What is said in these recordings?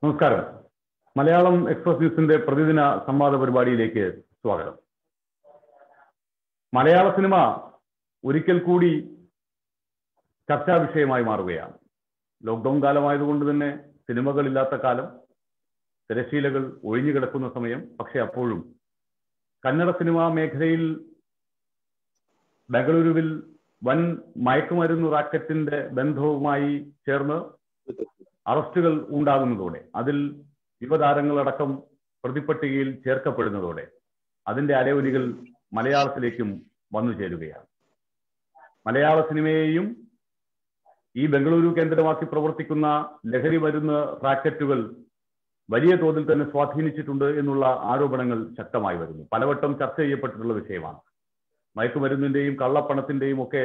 നമസ്കാരം മലയാളം എക്സ്പ്രസ് ന്യൂസിന്റെ പ്രതിദിന സംവാദ പരിപാടിയിലേക്ക് സ്വാഗതം മലയാള സിനിമ ഒരിക്കൽ കൂടി ചർച്ചാ വിഷയമായി മാറുകയാണ് ലോക്ക്ഡൌൺ കാലമായതുകൊണ്ട് തന്നെ സിനിമകളില്ലാത്ത കാലം തിരശീലകൾ ഒഴിഞ്ഞു കിടക്കുന്ന സമയം പക്ഷെ അപ്പോഴും കന്നഡ സിനിമാ മേഖലയിൽ ബംഗളൂരുവിൽ വൻ മയക്കുമരുന്ന് റാക്കറ്റിന്റെ ബന്ധവുമായി ചേർന്ന് അറസ്റ്റുകൾ ഉണ്ടാകുന്നതോടെ അതിൽ യുവതാരങ്ങളടക്കം പ്രതിപട്ടികയിൽ ചേർക്കപ്പെടുന്നതോടെ അതിന്റെ അലയൊലികൾ മലയാളത്തിലേക്കും വന്നു ചേരുകയാണ് മലയാള സിനിമയെയും ഈ ബംഗളൂരു കേന്ദ്രമാക്കി പ്രവർത്തിക്കുന്ന ലഹരി മരുന്ന് റാക്കറ്റുകൾ വലിയ തോതിൽ തന്നെ സ്വാധീനിച്ചിട്ടുണ്ട് എന്നുള്ള ആരോപണങ്ങൾ ശക്തമായി വരുന്നു പലവട്ടം ചർച്ച ചെയ്യപ്പെട്ടിട്ടുള്ള വിഷയമാണ് മയക്കുമരുന്നിന്റെയും കള്ളപ്പണത്തിന്റെയും ഒക്കെ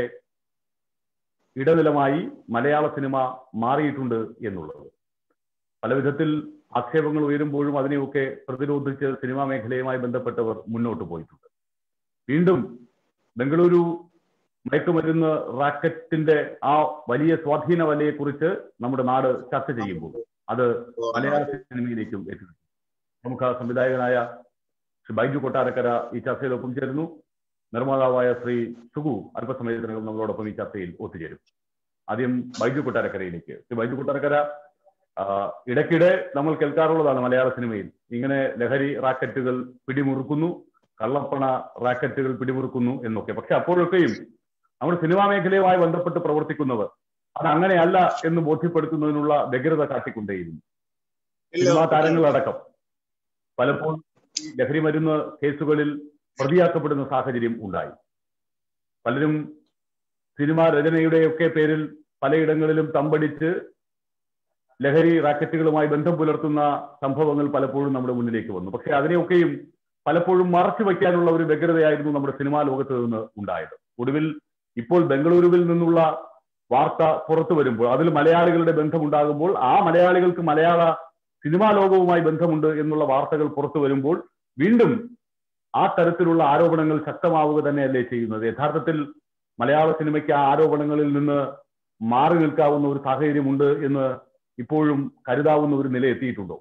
ഇടനിലമായി മലയാള സിനിമ മാറിയിട്ടുണ്ട് എന്നുള്ളത് പല വിധത്തിൽ ആക്ഷേപങ്ങൾ ഉയരുമ്പോഴും അതിനെയൊക്കെ പ്രതിരോധിച്ച് സിനിമാ മേഖലയുമായി ബന്ധപ്പെട്ടവർ മുന്നോട്ട് പോയിട്ടുണ്ട് വീണ്ടും ബംഗളൂരു മയക്കുമരുന്ന് റാക്കറ്റിന്റെ ആ വലിയ സ്വാധീന വലയെക്കുറിച്ച് നമ്മുടെ നാട് ചർച്ച ചെയ്യുമ്പോൾ അത് മലയാള സിനിമയിലേക്കും എത്തുന്നു പ്രമുഖ സംവിധായകനായ ശ്രീ ബൈജു കൊട്ടാരക്കര ഈ ചർച്ചയിലൊപ്പം ചേരുന്നു നിർമ്മാതാവായ ശ്രീ സുഗു അല്പസമയത്തിനകം നമ്മളോടൊപ്പം ഈ ചർച്ചയിൽ ഒത്തുചേരും ആദ്യം ബൈജു കൊട്ടാരക്കരയിലേക്ക് ശ്രീ ബൈജു കൊട്ടാരക്കര ഇടയ്ക്കിടെ നമ്മൾ കേൾക്കാറുള്ളതാണ് മലയാള സിനിമയിൽ ഇങ്ങനെ ലഹരി റാക്കറ്റുകൾ പിടിമുറുക്കുന്നു കള്ളപ്പണ റാക്കറ്റുകൾ പിടിമുറുക്കുന്നു എന്നൊക്കെ പക്ഷെ അപ്പോഴൊക്കെയും നമ്മുടെ സിനിമാ മേഖലയുമായി ബന്ധപ്പെട്ട് പ്രവർത്തിക്കുന്നവർ അത് അങ്ങനെയല്ല എന്ന് ബോധ്യപ്പെടുത്തുന്നതിനുള്ള വ്യഗ്രത കാട്ടിക്കൊണ്ടേയിരുന്നു സിനിമാ താരങ്ങളടക്കം പലപ്പോഴും ഈ ലഹരി മരുന്ന് കേസുകളിൽ പ്രതിയാക്കപ്പെടുന്ന സാഹചര്യം ഉണ്ടായി പലരും സിനിമാ രചനയുടെയൊക്കെ പേരിൽ പലയിടങ്ങളിലും തമ്പടിച്ച് ലഹരി റാക്കറ്റുകളുമായി ബന്ധം പുലർത്തുന്ന സംഭവങ്ങൾ പലപ്പോഴും നമ്മുടെ മുന്നിലേക്ക് വന്നു പക്ഷെ അതിനെയൊക്കെയും പലപ്പോഴും മറച്ചു വയ്ക്കാനുള്ള ഒരു വ്യഗ്രതയായിരുന്നു നമ്മുടെ സിനിമാ ലോകത്ത് നിന്ന് ഉണ്ടായത് ഒടുവിൽ ഇപ്പോൾ ബംഗളൂരുവിൽ നിന്നുള്ള വാർത്ത പുറത്തു വരുമ്പോൾ അതിൽ മലയാളികളുടെ ബന്ധമുണ്ടാകുമ്പോൾ ആ മലയാളികൾക്ക് മലയാള സിനിമാ ലോകവുമായി ബന്ധമുണ്ട് എന്നുള്ള വാർത്തകൾ പുറത്തു വരുമ്പോൾ വീണ്ടും ആ തരത്തിലുള്ള ആരോപണങ്ങൾ ശക്തമാവുക തന്നെയല്ലേ ചെയ്യുന്നത് യഥാർത്ഥത്തിൽ മലയാള സിനിമയ്ക്ക് ആ ആരോപണങ്ങളിൽ നിന്ന് മാറി നിൽക്കാവുന്ന ഒരു സാഹചര്യമുണ്ട് എന്ന് ഇപ്പോഴും കരുതാവുന്ന ഒരു നില എത്തിയിട്ടുണ്ടോ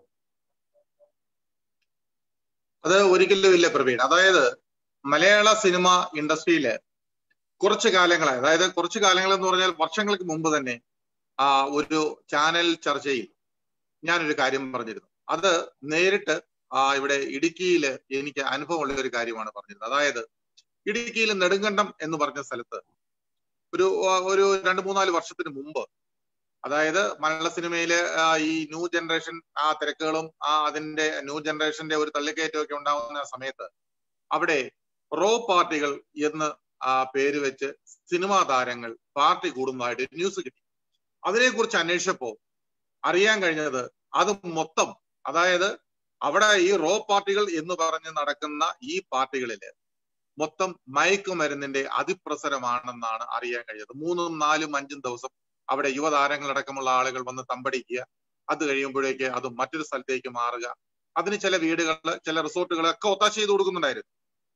അത് ഒരിക്കലും ഇല്ല പ്രവീൺ അതായത് മലയാള സിനിമ ഇൻഡസ്ട്രിയില് കുറച്ചു കാലങ്ങളായി അതായത് കുറച്ചു കാലങ്ങൾ എന്ന് പറഞ്ഞാൽ വർഷങ്ങൾക്ക് മുമ്പ് തന്നെ ആ ഒരു ചാനൽ ചർച്ചയിൽ ഞാനൊരു കാര്യം പറഞ്ഞിരുന്നു അത് നേരിട്ട് ആ ഇവിടെ ഇടുക്കിയിൽ എനിക്ക് അനുഭവമുള്ള ഒരു കാര്യമാണ് പറഞ്ഞിരുന്നത് അതായത് ഇടുക്കിയിൽ നെടുങ്കണ്ടം എന്ന് പറഞ്ഞ സ്ഥലത്ത് ഒരു ഒരു രണ്ട് മൂന്നാല് വർഷത്തിന് മുമ്പ് അതായത് മലയാള സിനിമയില് ഈ ന്യൂ ജനറേഷൻ ആ തിരക്കുകളും ആ അതിന്റെ ന്യൂ ജനറേഷന്റെ ഒരു തള്ളിക്കയറ്റമൊക്കെ ഉണ്ടാകുന്ന സമയത്ത് അവിടെ റോ പാർട്ടികൾ എന്ന് ആ പേര് വെച്ച് സിനിമാ താരങ്ങൾ പാർട്ടി കൂടുന്നതായിട്ട് ന്യൂസ് കിട്ടി അതിനെക്കുറിച്ച് അന്വേഷിച്ചപ്പോ അറിയാൻ കഴിഞ്ഞത് അത് മൊത്തം അതായത് അവിടെ ഈ റോ പാർട്ടികൾ എന്ന് പറഞ്ഞ് നടക്കുന്ന ഈ പാർട്ടികളില് മൊത്തം മയക്കുമരുന്നിന്റെ അതിപ്രസരമാണെന്നാണ് അറിയാൻ കഴിഞ്ഞത് മൂന്നും നാലും അഞ്ചും ദിവസം അവിടെ യുവതാരങ്ങളടക്കമുള്ള ആളുകൾ വന്ന് തമ്പടിക്കുക അത് കഴിയുമ്പോഴേക്ക് അത് മറ്റൊരു സ്ഥലത്തേക്ക് മാറുക അതിന് ചില വീടുകൾ ചില റിസോർട്ടുകളൊക്കെ ഒത്താശ ചെയ്ത് കൊടുക്കുന്നുണ്ടായിരുന്നു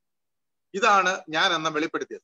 ഇതാണ് ഞാൻ അന്ന് വെളിപ്പെടുത്തിയത്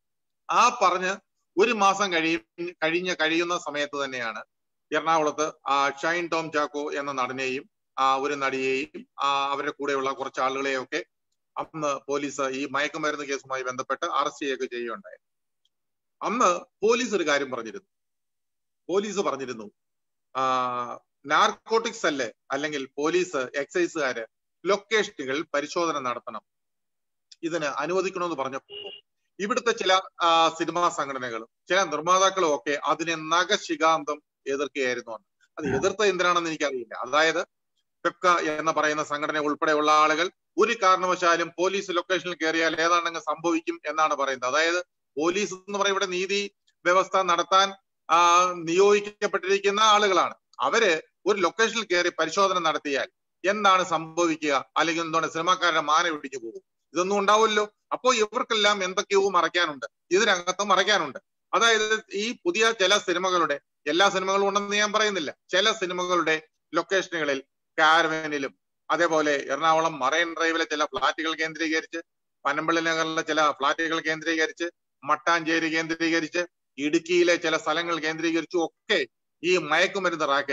ആ പറഞ്ഞ് ഒരു മാസം കഴിയും കഴിഞ്ഞ കഴിയുന്ന സമയത്ത് തന്നെയാണ് എറണാകുളത്ത് ആ ഷൈൻ ടോം ചാക്കോ എന്ന നടനെയും ആ ഒരു നടിയെയും ആ അവരുടെ കൂടെയുള്ള കുറച്ച് ആളുകളെയൊക്കെ അന്ന് പോലീസ് ഈ മയക്കുമരുന്ന് കേസുമായി ബന്ധപ്പെട്ട് അറസ്റ്റ് ചെയ്യുകയൊക്കെ ചെയ്യുകയുണ്ടായി അന്ന് പോലീസ് ഒരു കാര്യം പറഞ്ഞിരുന്നു പോലീസ് പറഞ്ഞിരുന്നു ആ നാർക്കോട്ടിക്സ് അല്ലേ അല്ലെങ്കിൽ പോലീസ് എക്സൈസുകാര് ലൊക്കേഷനുകൾ പരിശോധന നടത്തണം ഇതിന് അനുവദിക്കണമെന്ന് പറഞ്ഞപ്പോ ഇവിടുത്തെ ചില സിനിമാ സംഘടനകളും ചില നിർമ്മാതാക്കളും ഒക്കെ അതിനെ നഖശികാന്തം എതിർക്കുകയായിരുന്നു അത് എതിർത്ത എന്തിനാണെന്ന് എനിക്കറിയില്ല അതായത് പെപ്ക എന്ന് പറയുന്ന സംഘടന ഉൾപ്പെടെയുള്ള ആളുകൾ ഒരു കാരണവശാലും പോലീസ് ലൊക്കേഷനിൽ കയറിയാൽ ഏതാണ്ടങ്ങ് സംഭവിക്കും എന്നാണ് പറയുന്നത് അതായത് പോലീസ് എന്ന് പറയുന്ന ഇവിടെ നീതി വ്യവസ്ഥ നടത്താൻ ആ നിയോഗിക്കപ്പെട്ടിരിക്കുന്ന ആളുകളാണ് അവര് ഒരു ലൊക്കേഷനിൽ കയറി പരിശോധന നടത്തിയാൽ എന്താണ് സംഭവിക്കുക അല്ലെങ്കിൽ എന്താണ് സിനിമാക്കാരുടെ മാന പിടിച്ചു പോകും ഇതൊന്നും ഉണ്ടാവില്ലോ അപ്പോ ഇവർക്കെല്ലാം എന്തൊക്കെയോ മറയ്ക്കാനുണ്ട് ഇതിനകത്ത് മറയ്ക്കാനുണ്ട് അതായത് ഈ പുതിയ ചില സിനിമകളുടെ എല്ലാ സിനിമകളും ഉണ്ടെന്ന് ഞാൻ പറയുന്നില്ല ചില സിനിമകളുടെ ലൊക്കേഷനുകളിൽ കാരവനിലും അതേപോലെ എറണാകുളം മറൈൻ ഡ്രൈവിലെ ചില ഫ്ളാറ്റുകൾ കേന്ദ്രീകരിച്ച് പനമ്പള്ളി നഗറിലെ ചില ഫ്ളാറ്റുകൾ കേന്ദ്രീകരിച്ച് മട്ടാഞ്ചേരി കേന്ദ്രീകരിച്ച് ഇടുക്കിയിലെ ചില സ്ഥലങ്ങൾ കേന്ദ്രീകരിച്ചും ഒക്കെ ഈ മയക്കുമരുന്ന് റാക്കറ്റുകൾ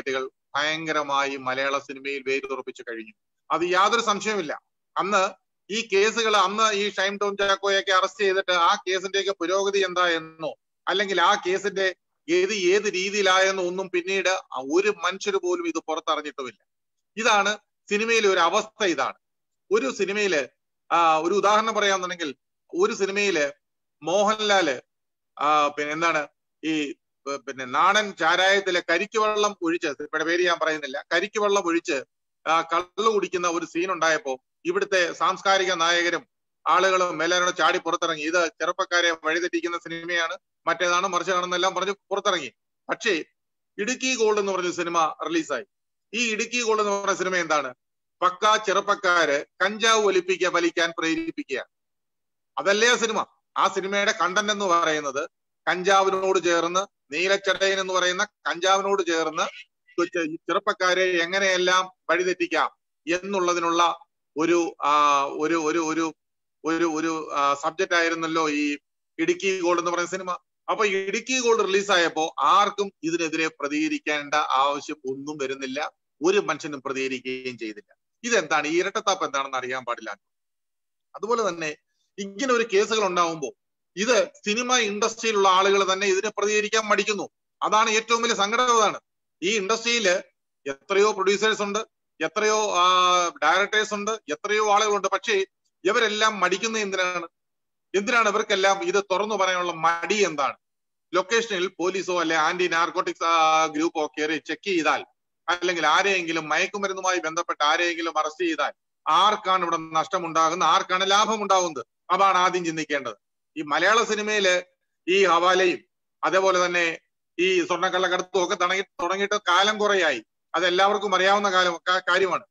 ഭയങ്കരമായി മലയാള സിനിമയിൽ വേരുറപ്പിച്ചു കഴിഞ്ഞു അത് യാതൊരു സംശയവുമില്ല അന്ന് ഈ കേസുകൾ അന്ന് ഈ ഷൈം ടോം ചാക്കോയൊക്കെ അറസ്റ്റ് ചെയ്തിട്ട് ആ കേസിന്റെയൊക്കെ പുരോഗതി എന്താ എന്നോ അല്ലെങ്കിൽ ആ കേസിന്റെ ഏത് ഏത് രീതിയിലായെന്നോ ഒന്നും പിന്നീട് ഒരു മനുഷ്യർ പോലും ഇത് പുറത്തറിഞ്ഞിട്ടുമില്ല ഇതാണ് സിനിമയിലെ ഒരു അവസ്ഥ ഇതാണ് ഒരു സിനിമയില് ആ ഒരു ഉദാഹരണം പറയാന്നുണ്ടെങ്കിൽ ഒരു സിനിമയില് മോഹൻലാല് ആ പിന്നെ എന്താണ് ഈ പിന്നെ നാടൻ ചാരായത്തിലെ കരിക്ക് വെള്ളം ഒഴിച്ച് ഇവിടെ പേര് ഞാൻ പറയുന്നില്ല കരിക്ക് വെള്ളം ഒഴിച്ച് ആ കള്ളു കുടിക്കുന്ന ഒരു സീൻ ഉണ്ടായപ്പോ ഇവിടുത്തെ സാംസ്കാരിക നായകരും ആളുകളും എല്ലാവരും ചാടി പുറത്തിറങ്ങി ഇത് ചെറുപ്പക്കാരെ വഴിതെറ്റിക്കുന്ന സിനിമയാണ് മറ്റേതാണ് മറിച്ചാണെന്നെല്ലാം പറഞ്ഞ് പുറത്തിറങ്ങി പക്ഷേ ഇടുക്കി ഗോൾഡ് എന്ന് പറഞ്ഞ സിനിമ റിലീസായി ഈ ഇടുക്കി ഗോൾഡ് എന്ന് പറഞ്ഞ സിനിമ എന്താണ് പക്ക ചെറുപ്പക്കാര് കഞ്ചാവ് ഒലിപ്പിക്കുക വലിക്കാൻ പ്രേരിപ്പിക്കുക അതല്ലേ ആ സിനിമ ആ സിനിമയുടെ കണ്ടന്റ് എന്ന് പറയുന്നത് കഞ്ചാവിനോട് ചേർന്ന് നീലച്ചടയൻ എന്ന് പറയുന്ന കഞ്ചാവിനോട് ചേർന്ന് ചെറുപ്പക്കാരെ എങ്ങനെയെല്ലാം വഴിതെറ്റിക്കാം എന്നുള്ളതിനുള്ള ഒരു ആ ഒരു ഒരു ഒരു ഒരു ഒരു സബ്ജക്റ്റ് ആയിരുന്നല്ലോ ഈ ഇടുക്കി ഗോൾഡ് എന്ന് പറയുന്ന സിനിമ അപ്പൊ ഇടുക്കി ഗോൾഡ് റിലീസായപ്പോ ആർക്കും ഇതിനെതിരെ പ്രതികരിക്കേണ്ട ആവശ്യം ഒന്നും വരുന്നില്ല ഒരു മനുഷ്യനും പ്രതികരിക്കുകയും ചെയ്തില്ല ഇതെന്താണ് ഈ ഇരട്ടത്താപ്പ് എന്താണെന്ന് അറിയാൻ പാടില്ല അതുപോലെ തന്നെ ഇങ്ങനെ ഒരു കേസുകൾ ഉണ്ടാവുമ്പോൾ ഇത് സിനിമ ഇൻഡസ്ട്രിയിലുള്ള ആളുകൾ തന്നെ ഇതിനെ പ്രതികരിക്കാൻ മടിക്കുന്നു അതാണ് ഏറ്റവും വലിയ സങ്കടം അതാണ് ഈ ഇൻഡസ്ട്രിയിൽ എത്രയോ പ്രൊഡ്യൂസേഴ്സ് ഉണ്ട് എത്രയോ ഡയറക്ടേഴ്സ് ഉണ്ട് എത്രയോ ആളുകളുണ്ട് പക്ഷേ ഇവരെല്ലാം മടിക്കുന്ന എന്തിനാണ് എന്തിനാണ് ഇവർക്കെല്ലാം ഇത് തുറന്നു പറയാനുള്ള മടി എന്താണ് ലൊക്കേഷനിൽ പോലീസോ അല്ലെ ആന്റി നാർക്കോട്ടിക്സ് ഗ്രൂപ്പോ കയറി ചെക്ക് ചെയ്താൽ അല്ലെങ്കിൽ ആരെയെങ്കിലും മയക്കുമരുന്നുമായി ബന്ധപ്പെട്ട് ആരെയെങ്കിലും അറസ്റ്റ് ചെയ്താൽ ആർക്കാണ് ഇവിടെ നഷ്ടമുണ്ടാകുന്നത് ആർക്കാണ് ലാഭം ഉണ്ടാകുന്നത് അതാണ് ആദ്യം ചിന്തിക്കേണ്ടത് ഈ മലയാള സിനിമയില് ഈ ഹവാലയും അതേപോലെ തന്നെ ഈ സ്വർണ്ണക്കള്ളക്കടത്തും ഒക്കെ തുടങ്ങി തുടങ്ങിയിട്ട് കാലം കുറയായി അത് എല്ലാവർക്കും അറിയാവുന്ന കാലം കാര്യമാണ്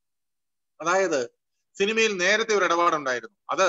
അതായത് സിനിമയിൽ നേരത്തെ ഒരു ഇടപാടുണ്ടായിരുന്നു അത്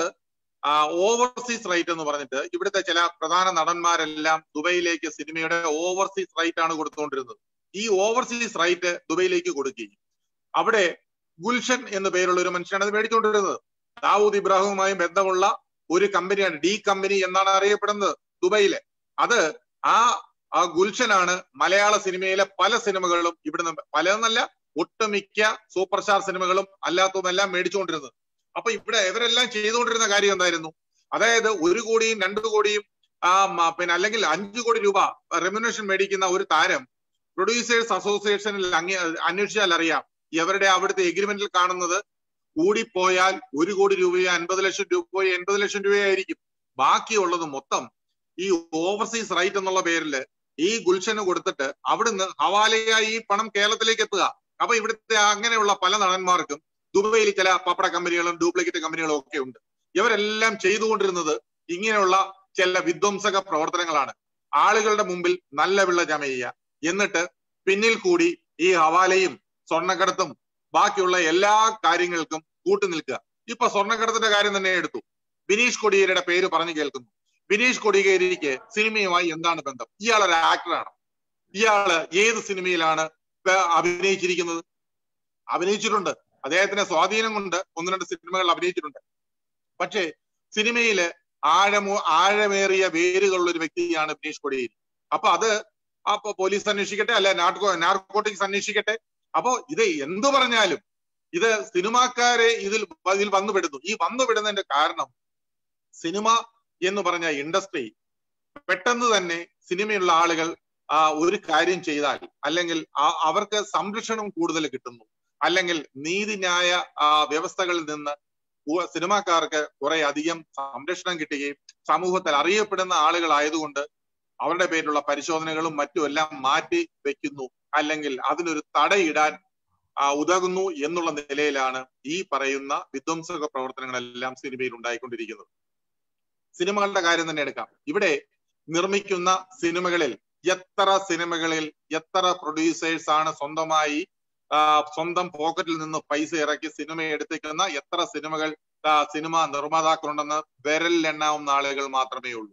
ഓവർസീസ് റൈറ്റ് എന്ന് പറഞ്ഞിട്ട് ഇവിടുത്തെ ചില പ്രധാന നടന്മാരെല്ലാം ദുബൈയിലേക്ക് സിനിമയുടെ ഓവർസീസ് റൈറ്റ് ആണ് കൊടുത്തുകൊണ്ടിരുന്നത് ഈ ഓവർസീസ് റൈറ്റ് ദുബൈയിലേക്ക് കൊടുക്കുകയും അവിടെ ഗുൽഷൻ എന്ന പേരുള്ള ഒരു മനുഷ്യനാണ് അത് മേടിച്ചുകൊണ്ടിരുന്നത് ദാവൂദ് ഇബ്രാഹിമുമായും ബന്ധമുള്ള ഒരു കമ്പനിയാണ് ഡി കമ്പനി എന്നാണ് അറിയപ്പെടുന്നത് ദുബൈയിലെ അത് ആ ആ ഗുൽഷനാണ് മലയാള സിനിമയിലെ പല സിനിമകളും ഇവിടുന്ന് പലതെന്നല്ല ഒട്ടുമിക്ക സൂപ്പർ സ്റ്റാർ സിനിമകളും അല്ലാത്തതുമെല്ലാം മേടിച്ചുകൊണ്ടിരുന്നത് അപ്പൊ ഇവിടെ ഇവരെല്ലാം ചെയ്തുകൊണ്ടിരുന്ന കാര്യം എന്തായിരുന്നു അതായത് ഒരു കോടിയും രണ്ടു കോടിയും ആ പിന്നെ അല്ലെങ്കിൽ അഞ്ചു കോടി രൂപ റെമ്യൂണേഷൻ മേടിക്കുന്ന ഒരു താരം പ്രൊഡ്യൂസേഴ്സ് അസോസിയേഷനിൽ അങ്ങ് അന്വേഷിച്ചാൽ അറിയാം ഇവരുടെ അവിടുത്തെ എഗ്രിമെന്റിൽ കാണുന്നത് കൂടിപ്പോയാൽ ഒരു കോടി രൂപയോ അൻപത് ലക്ഷം രൂപയോ എൺപത് ലക്ഷം രൂപയോ ആയിരിക്കും ബാക്കിയുള്ളത് മൊത്തം ഈ ഓവർസീസ് റൈറ്റ് എന്നുള്ള പേരിൽ ഈ ഗുൽഷന് കൊടുത്തിട്ട് അവിടുന്ന് ഹവാലയായി ഈ പണം കേരളത്തിലേക്ക് എത്തുക അപ്പൊ ഇവിടുത്തെ അങ്ങനെയുള്ള പല നടന്മാർക്കും ദുബൈയിൽ ചില പപ്പട കമ്പനികളും ഡ്യൂപ്ലിക്കേറ്റ് കമ്പനികളും ഒക്കെ ഉണ്ട് ഇവരെല്ലാം ചെയ്തുകൊണ്ടിരുന്നത് ഇങ്ങനെയുള്ള ചില വിധ്വംസക പ്രവർത്തനങ്ങളാണ് ആളുകളുടെ മുമ്പിൽ നല്ല വിള്ള ചമയുക എന്നിട്ട് പിന്നിൽ കൂടി ഈ ഹവാലയും സ്വർണ്ണക്കടത്തും ബാക്കിയുള്ള എല്ലാ കാര്യങ്ങൾക്കും കൂട്ടു നിൽക്കുക ഇപ്പൊ സ്വർണ്ണക്കടത്തിന്റെ കാര്യം തന്നെ എടുത്തു ബിനീഷ് കൊടിയേരിയുടെ പേര് പറഞ്ഞു കേൾക്കുന്നു ബിനീഷ് കൊടിയേരിക്ക് സിനിമയുമായി എന്താണ് ബന്ധം ഇയാൾ ഒരു ആക്ടറാണ് ഇയാള് ഏത് സിനിമയിലാണ് അഭിനയിച്ചിരിക്കുന്നത് അഭിനയിച്ചിട്ടുണ്ട് അദ്ദേഹത്തിന്റെ സ്വാധീനം കൊണ്ട് ഒന്ന് രണ്ട് സിനിമകൾ അഭിനയിച്ചിട്ടുണ്ട് പക്ഷേ സിനിമയില് ആഴമോ ആഴമേറിയ വേരുകളുള്ള ഒരു വ്യക്തിയാണ് ബിനീഷ് കൊടിയേരി അപ്പൊ അത് അപ്പൊ പോലീസ് അന്വേഷിക്കട്ടെ അല്ലെ നാർക്കോ നാർക്കോട്ടിക്സ് അന്വേഷിക്കട്ടെ അപ്പോ ഇത് എന്തു പറഞ്ഞാലും ഇത് സിനിമാക്കാരെ ഇതിൽ ഇതിൽ വന്നുപെടുന്നു ഈ വന്നുപെടുന്നതിന്റെ കാരണം സിനിമ എന്ന് പറഞ്ഞ ഇൻഡസ്ട്രി പെട്ടെന്ന് തന്നെ സിനിമയുള്ള ആളുകൾ ആ ഒരു കാര്യം ചെയ്താൽ അല്ലെങ്കിൽ അവർക്ക് സംരക്ഷണം കൂടുതൽ കിട്ടുന്നു അല്ലെങ്കിൽ നീതിന്യായ വ്യവസ്ഥകളിൽ നിന്ന് സിനിമാക്കാർക്ക് കുറെ അധികം സംരക്ഷണം കിട്ടുകയും സമൂഹത്തിൽ അറിയപ്പെടുന്ന ആളുകളായതുകൊണ്ട് അവരുടെ പേരിലുള്ള പരിശോധനകളും മറ്റും എല്ലാം മാറ്റി വെക്കുന്നു അല്ലെങ്കിൽ അതിനൊരു തടയിടാൻ ഉതകുന്നു എന്നുള്ള നിലയിലാണ് ഈ പറയുന്ന വിധ്വംസക പ്രവർത്തനങ്ങളെല്ലാം സിനിമയിൽ ഉണ്ടായിക്കൊണ്ടിരിക്കുന്നത് സിനിമകളുടെ കാര്യം തന്നെ എടുക്കാം ഇവിടെ നിർമ്മിക്കുന്ന സിനിമകളിൽ എത്ര സിനിമകളിൽ എത്ര പ്രൊഡ്യൂസേഴ്സ് ആണ് സ്വന്തമായി സ്വന്തം പോക്കറ്റിൽ നിന്ന് പൈസ ഇറക്കി സിനിമ എടുത്തേക്കുന്ന എത്ര സിനിമകൾ സിനിമ നിർമ്മാതാക്കളുണ്ടെന്ന് വിരലിലെണ്ണാവുന്ന ആളുകൾ മാത്രമേ ഉള്ളൂ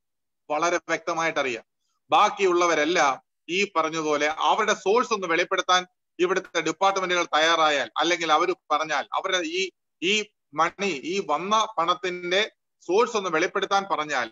വളരെ വ്യക്തമായിട്ട് അറിയാം ബാക്കിയുള്ളവരെല്ലാം ഈ പറഞ്ഞതുപോലെ അവരുടെ സോഴ്സ് ഒന്ന് വെളിപ്പെടുത്താൻ ഇവിടുത്തെ ഡിപ്പാർട്ട്മെന്റുകൾ തയ്യാറായാൽ അല്ലെങ്കിൽ അവർ പറഞ്ഞാൽ അവരുടെ ഈ ഈ മണി ഈ വന്ന പണത്തിന്റെ സോഴ്സ് ഒന്ന് വെളിപ്പെടുത്താൻ പറഞ്ഞാൽ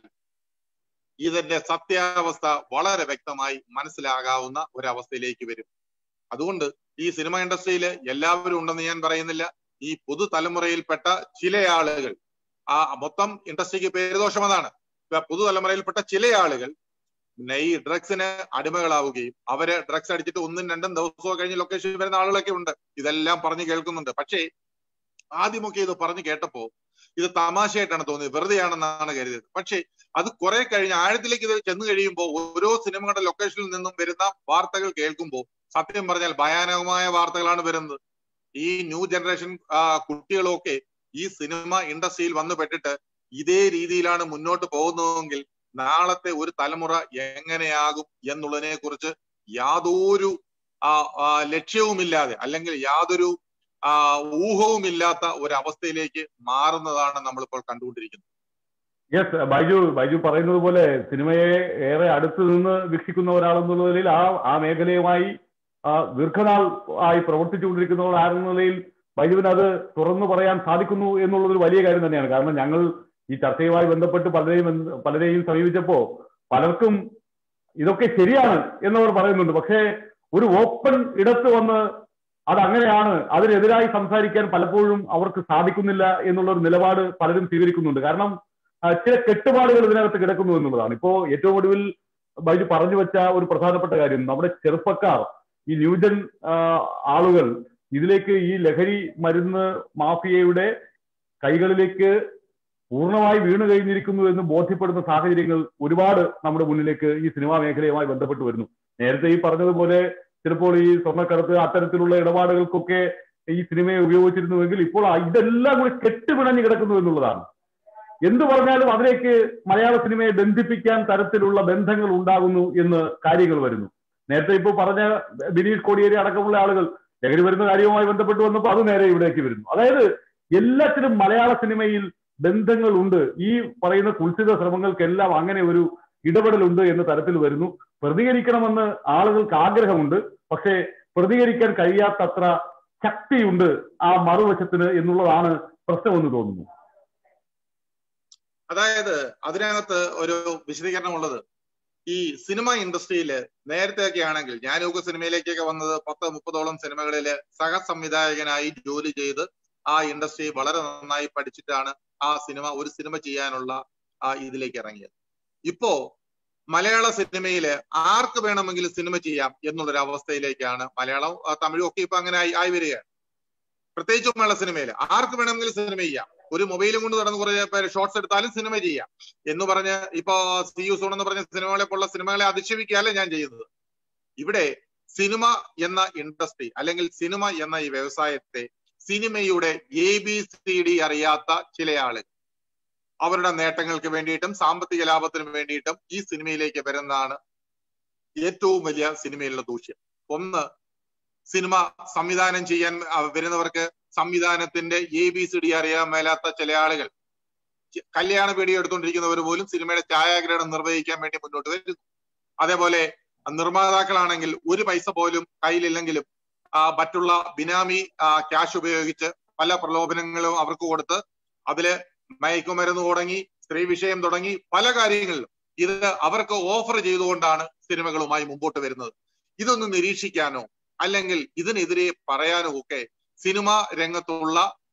ഇതിന്റെ സത്യാവസ്ഥ വളരെ വ്യക്തമായി മനസ്സിലാകാവുന്ന ഒരവസ്ഥയിലേക്ക് വരും അതുകൊണ്ട് ഈ സിനിമ ഇൻഡസ്ട്രിയിൽ എല്ലാവരും ഉണ്ടെന്ന് ഞാൻ പറയുന്നില്ല ഈ പുതുതലമുറയിൽപ്പെട്ട ചില ആളുകൾ ആ മൊത്തം ഇൻഡസ്ട്രിക്ക് പേരുദോഷം അതാണ് ഇപ്പൊ പുതുതലമുറയിൽപ്പെട്ട ചില ആളുകൾ പിന്നെ ഈ ഡ്രഗ്സിന് അടിമകളാവുകയും അവര് ഡ്രഗ്സ് അടിച്ചിട്ട് ഒന്നും രണ്ടും ദിവസമോ കഴിഞ്ഞ് ലൊക്കേഷനിൽ വരുന്ന ആളുകളൊക്കെ ഉണ്ട് ഇതെല്ലാം പറഞ്ഞു കേൾക്കുന്നുണ്ട് പക്ഷേ ആദ്യമൊക്കെ ഇത് പറഞ്ഞു കേട്ടപ്പോ ഇത് തമാശയായിട്ടാണ് തോന്നിയത് വെറുതെയാണെന്നാണ് കരുതിയത് പക്ഷേ അത് കുറെ കഴിഞ്ഞ് ആഴത്തിലേക്ക് ഇത് ചെന്ന് കഴിയുമ്പോൾ ഓരോ സിനിമകളുടെ ലൊക്കേഷനിൽ നിന്നും വരുന്ന വാർത്തകൾ കേൾക്കുമ്പോൾ സത്യം പറഞ്ഞാൽ ഭയാനകമായ വാർത്തകളാണ് വരുന്നത് ഈ ന്യൂ ജനറേഷൻ കുട്ടികളൊക്കെ ഈ സിനിമ ഇൻഡസ്ട്രിയിൽ വന്നു പെട്ടിട്ട് ഇതേ രീതിയിലാണ് മുന്നോട്ട് പോകുന്നതെങ്കിൽ നാളത്തെ ഒരു തലമുറ എങ്ങനെയാകും എന്നുള്ളതിനെ കുറിച്ച് യാതൊരു ലക്ഷ്യവുമില്ലാതെ അല്ലെങ്കിൽ യാതൊരു ഊഹവുമില്ലാത്ത ഒരു അവസ്ഥയിലേക്ക് മാറുന്നതാണ് നമ്മളിപ്പോൾ കണ്ടുകൊണ്ടിരിക്കുന്നത് യെസ് ബൈജു ബൈജു പറയുന്നത് പോലെ സിനിമയെ ഏറെ അടുത്ത് നിന്ന് വീക്ഷിക്കുന്ന ഒരാളെന്നുള്ള നിലയിൽ ആ ആ മേഖലയുമായി ദീർഘനാൾ ആയി പ്രവർത്തിച്ചുകൊണ്ടിരിക്കുന്ന ആരെന്ന നിലയിൽ ബൈജുവിന് അത് തുറന്നു പറയാൻ സാധിക്കുന്നു എന്നുള്ളതൊരു വലിയ കാര്യം തന്നെയാണ് കാരണം ഞങ്ങൾ ഈ ചർച്ചയുമായി ബന്ധപ്പെട്ട് പലരെയും പലരെയും സമീപിച്ചപ്പോ പലർക്കും ഇതൊക്കെ ശരിയാണ് എന്നവർ പറയുന്നുണ്ട് പക്ഷേ ഒരു ഓപ്പൺ ഇടത്ത് വന്ന് അത് അങ്ങനെയാണ് അതിനെതിരായി സംസാരിക്കാൻ പലപ്പോഴും അവർക്ക് സാധിക്കുന്നില്ല എന്നുള്ള ഒരു നിലപാട് പലരും സ്വീകരിക്കുന്നുണ്ട് കാരണം ചില കെട്ടുപാടുകൾ ഇതിനകത്ത് കിടക്കുന്നു എന്നുള്ളതാണ് ഇപ്പോ ഏറ്റവും ഒടുവിൽ ബൈജു പറഞ്ഞു വെച്ച ഒരു പ്രധാനപ്പെട്ട കാര്യം നമ്മുടെ ചെറുപ്പക്കാർ ഈ ന്യൂജൻ ആളുകൾ ഇതിലേക്ക് ഈ ലഹരി മരുന്ന് മാഫിയയുടെ കൈകളിലേക്ക് പൂർണ്ണമായി വീണു കഴിഞ്ഞിരിക്കുന്നു എന്ന് ബോധ്യപ്പെടുന്ന സാഹചര്യങ്ങൾ ഒരുപാട് നമ്മുടെ മുന്നിലേക്ക് ഈ സിനിമാ മേഖലയുമായി ബന്ധപ്പെട്ട് വരുന്നു നേരത്തെ ഈ പറഞ്ഞതുപോലെ ചിലപ്പോൾ ഈ സ്വർണ്ണക്കടത്ത് അത്തരത്തിലുള്ള ഇടപാടുകൾക്കൊക്കെ ഈ സിനിമയെ ഉപയോഗിച്ചിരുന്നുവെങ്കിൽ ഇപ്പോൾ ഇതെല്ലാം കൂടി കെട്ടുപിണഞ്ഞു കിടക്കുന്നു എന്നുള്ളതാണ് എന്തു പറഞ്ഞാലും അതിലേക്ക് മലയാള സിനിമയെ ബന്ധിപ്പിക്കാൻ തരത്തിലുള്ള ബന്ധങ്ങൾ ഉണ്ടാകുന്നു എന്ന് കാര്യങ്ങൾ വരുന്നു നേരത്തെ ഇപ്പോൾ പറഞ്ഞ ബിനീഷ് കോടിയേരി അടക്കമുള്ള ആളുകൾ ലഹരി വരുന്ന കാര്യവുമായി ബന്ധപ്പെട്ട് വന്നപ്പോൾ അത് നേരെ ഇവിടേക്ക് വരുന്നു അതായത് എല്ലാത്തിലും മലയാള സിനിമയിൽ ബന്ധങ്ങളുണ്ട് ഈ പറയുന്ന കുൽസിത ശ്രമങ്ങൾക്കെല്ലാം അങ്ങനെ ഒരു ഇടപെടലുണ്ട് എന്ന തരത്തിൽ വരുന്നു പ്രതികരിക്കണമെന്ന് ആളുകൾക്ക് ആഗ്രഹമുണ്ട് പക്ഷേ പ്രതികരിക്കാൻ കഴിയാത്തത്ര ശക്തിയുണ്ട് ആ മറുവശത്തിന് എന്നുള്ളതാണ് പ്രശ്നമെന്ന് തോന്നുന്നു അതായത് അതിനകത്ത് ഒരു വിശദീകരണം ഉള്ളത് ഈ സിനിമ ഇൻഡസ്ട്രിയിൽ നേരത്തെയൊക്കെ ആണെങ്കിൽ ഞാനൊക്കെ സിനിമയിലേക്കൊക്കെ വന്നത് പത്ത് മുപ്പതോളം സിനിമകളില് സഹസംവിധായകനായി ജോലി ചെയ്ത് ആ ഇൻഡസ്ട്രി വളരെ നന്നായി പഠിച്ചിട്ടാണ് ആ സിനിമ ഒരു സിനിമ ചെയ്യാനുള്ള ആ ഇതിലേക്ക് ഇറങ്ങിയത് ഇപ്പോ മലയാള സിനിമയില് ആർക്ക് വേണമെങ്കിലും സിനിമ ചെയ്യാം എന്നുള്ളൊരു അവസ്ഥയിലേക്കാണ് മലയാളം തമിഴും ഒക്കെ ഇപ്പൊ അങ്ങനെ ആയി ആയി വരികയാണ് പ്രത്യേകിച്ചും മലയാള സിനിമയിൽ ആർക്ക് വേണമെങ്കിലും സിനിമ ചെയ്യാം ഒരു മൊബൈലും കൊണ്ട് നടന്ന് കുറെ പേര് ഷോർട്സ് എടുത്താലും സിനിമ ചെയ്യാം എന്ന് പറഞ്ഞ് ഇപ്പൊ സി യു സോൺ എന്ന് പറഞ്ഞ സിനിമകളെ പോലുള്ള സിനിമകളെ അധിക്ഷേപിക്കുകയല്ല ഞാൻ ചെയ്യുന്നത് ഇവിടെ സിനിമ എന്ന ഇൻഡസ്ട്രി അല്ലെങ്കിൽ സിനിമ എന്ന ഈ വ്യവസായത്തെ സിനിമയുടെ എ ബി സി ഡി അറിയാത്ത ചില ആളുകൾ അവരുടെ നേട്ടങ്ങൾക്ക് വേണ്ടിയിട്ടും സാമ്പത്തിക ലാഭത്തിനും വേണ്ടിയിട്ടും ഈ സിനിമയിലേക്ക് വരുന്നതാണ് ഏറ്റവും വലിയ സിനിമയിലുള്ള ദൂഷ്യം ഒന്ന് സിനിമ സംവിധാനം ചെയ്യാൻ വരുന്നവർക്ക് സംവിധാനത്തിന്റെ എ ബി സി ഡി അറിയാൻ മേലാത്ത ചില ആളുകൾ കല്യാണ പേടി എടുത്തുകൊണ്ടിരിക്കുന്നവർ പോലും സിനിമയുടെ ഛായാഗ്രഹണം നിർവഹിക്കാൻ വേണ്ടി മുന്നോട്ട് വരുന്നു അതേപോലെ നിർമ്മാതാക്കളാണെങ്കിൽ ഒരു പൈസ പോലും കയ്യിലില്ലെങ്കിലും മറ്റുള്ള ബിനാമി ക്യാഷ് ഉപയോഗിച്ച് പല പ്രലോഭനങ്ങളും അവർക്ക് കൊടുത്ത് അതില് മയക്കുമരുന്ന് തുടങ്ങി സ്ത്രീ വിഷയം തുടങ്ങി പല കാര്യങ്ങളിലും ഇത് അവർക്ക് ഓഫർ ചെയ്തുകൊണ്ടാണ് സിനിമകളുമായി മുമ്പോട്ട് വരുന്നത് ഇതൊന്ന് നിരീക്ഷിക്കാനോ അല്ലെങ്കിൽ ഇതിനെതിരെ പറയാനോ ഒക്കെ സിനിമ രംഗത്തുള്ള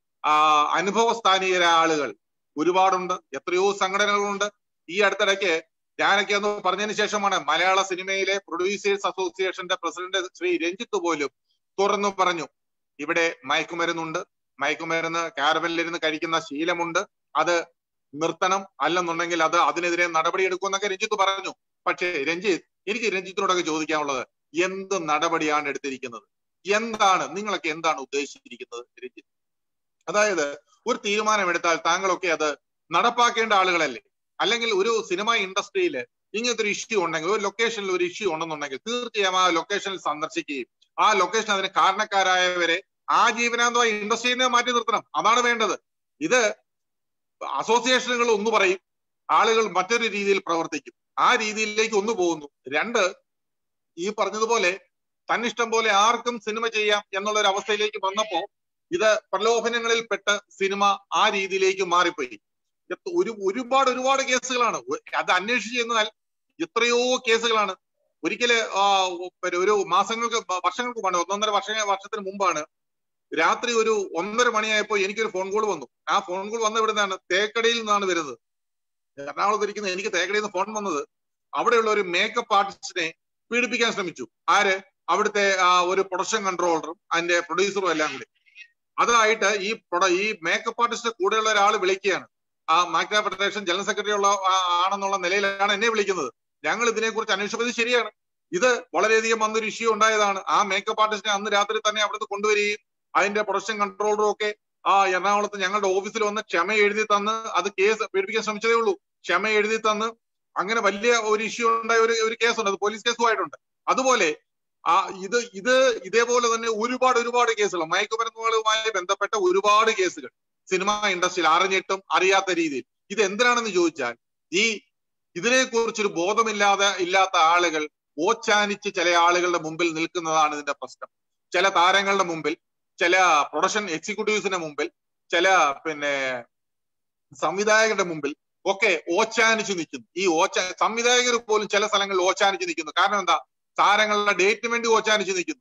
അനുഭവസ്ഥാനീയരായ ആളുകൾ ഒരുപാടുണ്ട് എത്രയോ സംഘടനകളുണ്ട് ഈ അടുത്തിടയ്ക്ക് ഞാനൊക്കെ ഒന്ന് പറഞ്ഞതിന് ശേഷമാണ് മലയാള സിനിമയിലെ പ്രൊഡ്യൂസേഴ്സ് അസോസിയേഷന്റെ പ്രസിഡന്റ് ശ്രീ രഞ്ജിത്ത് പോലും തുറന്നു പറഞ്ഞു ഇവിടെ മയക്കുമരുന്നുണ്ട് മയക്കുമരുന്ന് കാരവനിലിരുന്ന് കഴിക്കുന്ന ശീലമുണ്ട് അത് നിർത്തണം അല്ലെന്നുണ്ടെങ്കിൽ അത് അതിനെതിരെ നടപടിയെടുക്കുമെന്നൊക്കെ രഞ്ജിത്ത് പറഞ്ഞു പക്ഷേ രഞ്ജിത്ത് എനിക്ക് രഞ്ജിത്തിനോടൊക്കെ ചോദിക്കാനുള്ളത് എന്ത് നടപടിയാണ് എടുത്തിരിക്കുന്നത് എന്താണ് നിങ്ങളൊക്കെ എന്താണ് ഉദ്ദേശിച്ചിരിക്കുന്നത് രഞ്ജിത്ത് അതായത് ഒരു തീരുമാനമെടുത്താൽ താങ്കളൊക്കെ അത് നടപ്പാക്കേണ്ട ആളുകളല്ലേ അല്ലെങ്കിൽ ഒരു സിനിമ ഇൻഡസ്ട്രിയിൽ ഇങ്ങനത്തെ ഒരു ഇഷ്യൂ ഉണ്ടെങ്കിൽ ഒരു ലൊക്കേഷനിൽ ഒരു ഇഷ്യൂ ഉണ്ടെന്നുണ്ടെങ്കിൽ തീർച്ചയായും ആ ലൊക്കേഷനിൽ സന്ദർശിക്കുകയും ആ ലൊക്കേഷൻ അതിന് കാരണക്കാരായവരെ ആ ജീവനാന്തമായി ഇൻഡസ്ട്രീനെ മാറ്റി നിർത്തണം അതാണ് വേണ്ടത് ഇത് അസോസിയേഷനുകൾ ഒന്ന് പറയും ആളുകൾ മറ്റൊരു രീതിയിൽ പ്രവർത്തിക്കും ആ രീതിയിലേക്ക് ഒന്ന് പോകുന്നു രണ്ട് ഈ പറഞ്ഞതുപോലെ തന്നിഷ്ടം പോലെ ആർക്കും സിനിമ ചെയ്യാം എന്നുള്ള ഒരു അവസ്ഥയിലേക്ക് വന്നപ്പോ ഇത് പ്രലോഭനങ്ങളിൽ പെട്ട് സിനിമ ആ രീതിയിലേക്ക് മാറിപ്പോയി ഒരു ഒരുപാട് ഒരുപാട് കേസുകളാണ് അത് അന്വേഷിച്ച് ചെന്നാൽ എത്രയോ കേസുകളാണ് ഒരിക്കല് ആ, പിന്നെ ഒരു മാസങ്ങൾക്ക് ബ- വർഷങ്ങൾക്ക് മുമ്പാണ് ഒന്നൊന്നര വർഷ വർഷത്തിന് മുമ്പാണ് രാത്രി ഒരു ഒന്നര മണിയായപ്പോ എനിക്കൊരു ഫോൺ കോൾ വന്നു ആ ഫോൺ കോൾ വന്ന ഇവിടുന്നാണ് തേക്കടിയിൽ നിന്നാണ് വരുന്നത് എറണാകുളത്ത് ഇരിക്കുന്ന എനിക്ക് തേക്കടിയിൽ നിന്ന് ഫോൺ വന്നത് അവിടെയുള്ള ഒരു മേക്കപ്പ് ആർട്ടിസ്റ്റിനെ പീഡിപ്പിക്കാൻ ശ്രമിച്ചു ആര് അവിടുത്തെ ആ, ഒരു പ്രൊഡക്ഷൻ കൺട്രോളറും അതിന്റെ പ്രൊഡ്യൂസറും എല്ലാം കൂടി അതായിട്ട് ഈ പ്രൊഡ- ഈ മേക്കപ്പ് ആർട്ടിസ്റ്റ് കൂടെയുള്ള ഒരാൾ വിളിക്കുകയാണ് ആ മാക്ര ഫെഡറേഷൻ ജനറൽ സെക്രട്ടറി ഉള്ള ആ- ആണെന്നുള്ള നിലയിലാണ് എന്നെ വിളിക്കുന്നത് ഞങ്ങൾ ഇതിനെക്കുറിച്ച് അന്വേഷിച്ചത് ഇത് ശരിയാണ് ഇത് വളരെയധികം അന്നൊരു ഇഷ്യൂ ഉണ്ടായതാണ് ആ മേക്കപ്പ് ആർട്ടിസ്റ്റിനെ അന്ന് രാത്രി തന്നെ അവിടുന്ന് കൊണ്ടുവരികയും അതിന്റെ പ്രൊഡക്ഷൻ കൺട്രോളറും ഒക്കെ ആ എറണാകുളത്ത് ഞങ്ങളുടെ ഓഫീസിൽ വന്ന് ക്ഷമ എഴുതി തന്ന് അത് കേസ് പീഡിപ്പിക്കാൻ ശ്രമിച്ചതേ ഉള്ളൂ ക്ഷമ എഴുതി തന്ന് അങ്ങനെ വലിയ ഒരു ഇഷ്യൂ ഉണ്ടായ ഒരു ഒരു കേസുണ്ട് അത് പോലീസ് കേസുമായിട്ടുണ്ട് അതുപോലെ ആ ഇത് ഇത് ഇതേപോലെ തന്നെ ഒരുപാട് ഒരുപാട് കേസുകൾ മയക്കുമരുന്നുകളുമായി ബന്ധപ്പെട്ട ഒരുപാട് കേസുകൾ സിനിമ ഇൻഡസ്ട്രിയിൽ അറിഞ്ഞിട്ടും അറിയാത്ത രീതിയിൽ ഇത് എന്തിനാണെന്ന് ചോദിച്ചാൽ ഈ ഇതിനെക്കുറിച്ചൊരു ബോധമില്ലാതെ ഇല്ലാത്ത ആളുകൾ ഓച്ചാനിച്ച് ചില ആളുകളുടെ മുമ്പിൽ നിൽക്കുന്നതാണ് ഇതിന്റെ പ്രശ്നം ചില താരങ്ങളുടെ മുമ്പിൽ ചില പ്രൊഡക്ഷൻ എക്സിക്യൂട്ടീവ്സിന്റെ മുമ്പിൽ ചില പിന്നെ സംവിധായകരുടെ മുമ്പിൽ ഒക്കെ ഓച്ചാനിച്ച് നിൽക്കുന്നു ഈ ഓച്ച സംവിധായകർ പോലും ചില സ്ഥലങ്ങളിൽ ഓച്ചാനിച്ച് നിൽക്കുന്നു കാരണം എന്താ താരങ്ങളുടെ ഡേറ്റിന് വേണ്ടി ഓച്ചാനിച്ച് നിൽക്കുന്നു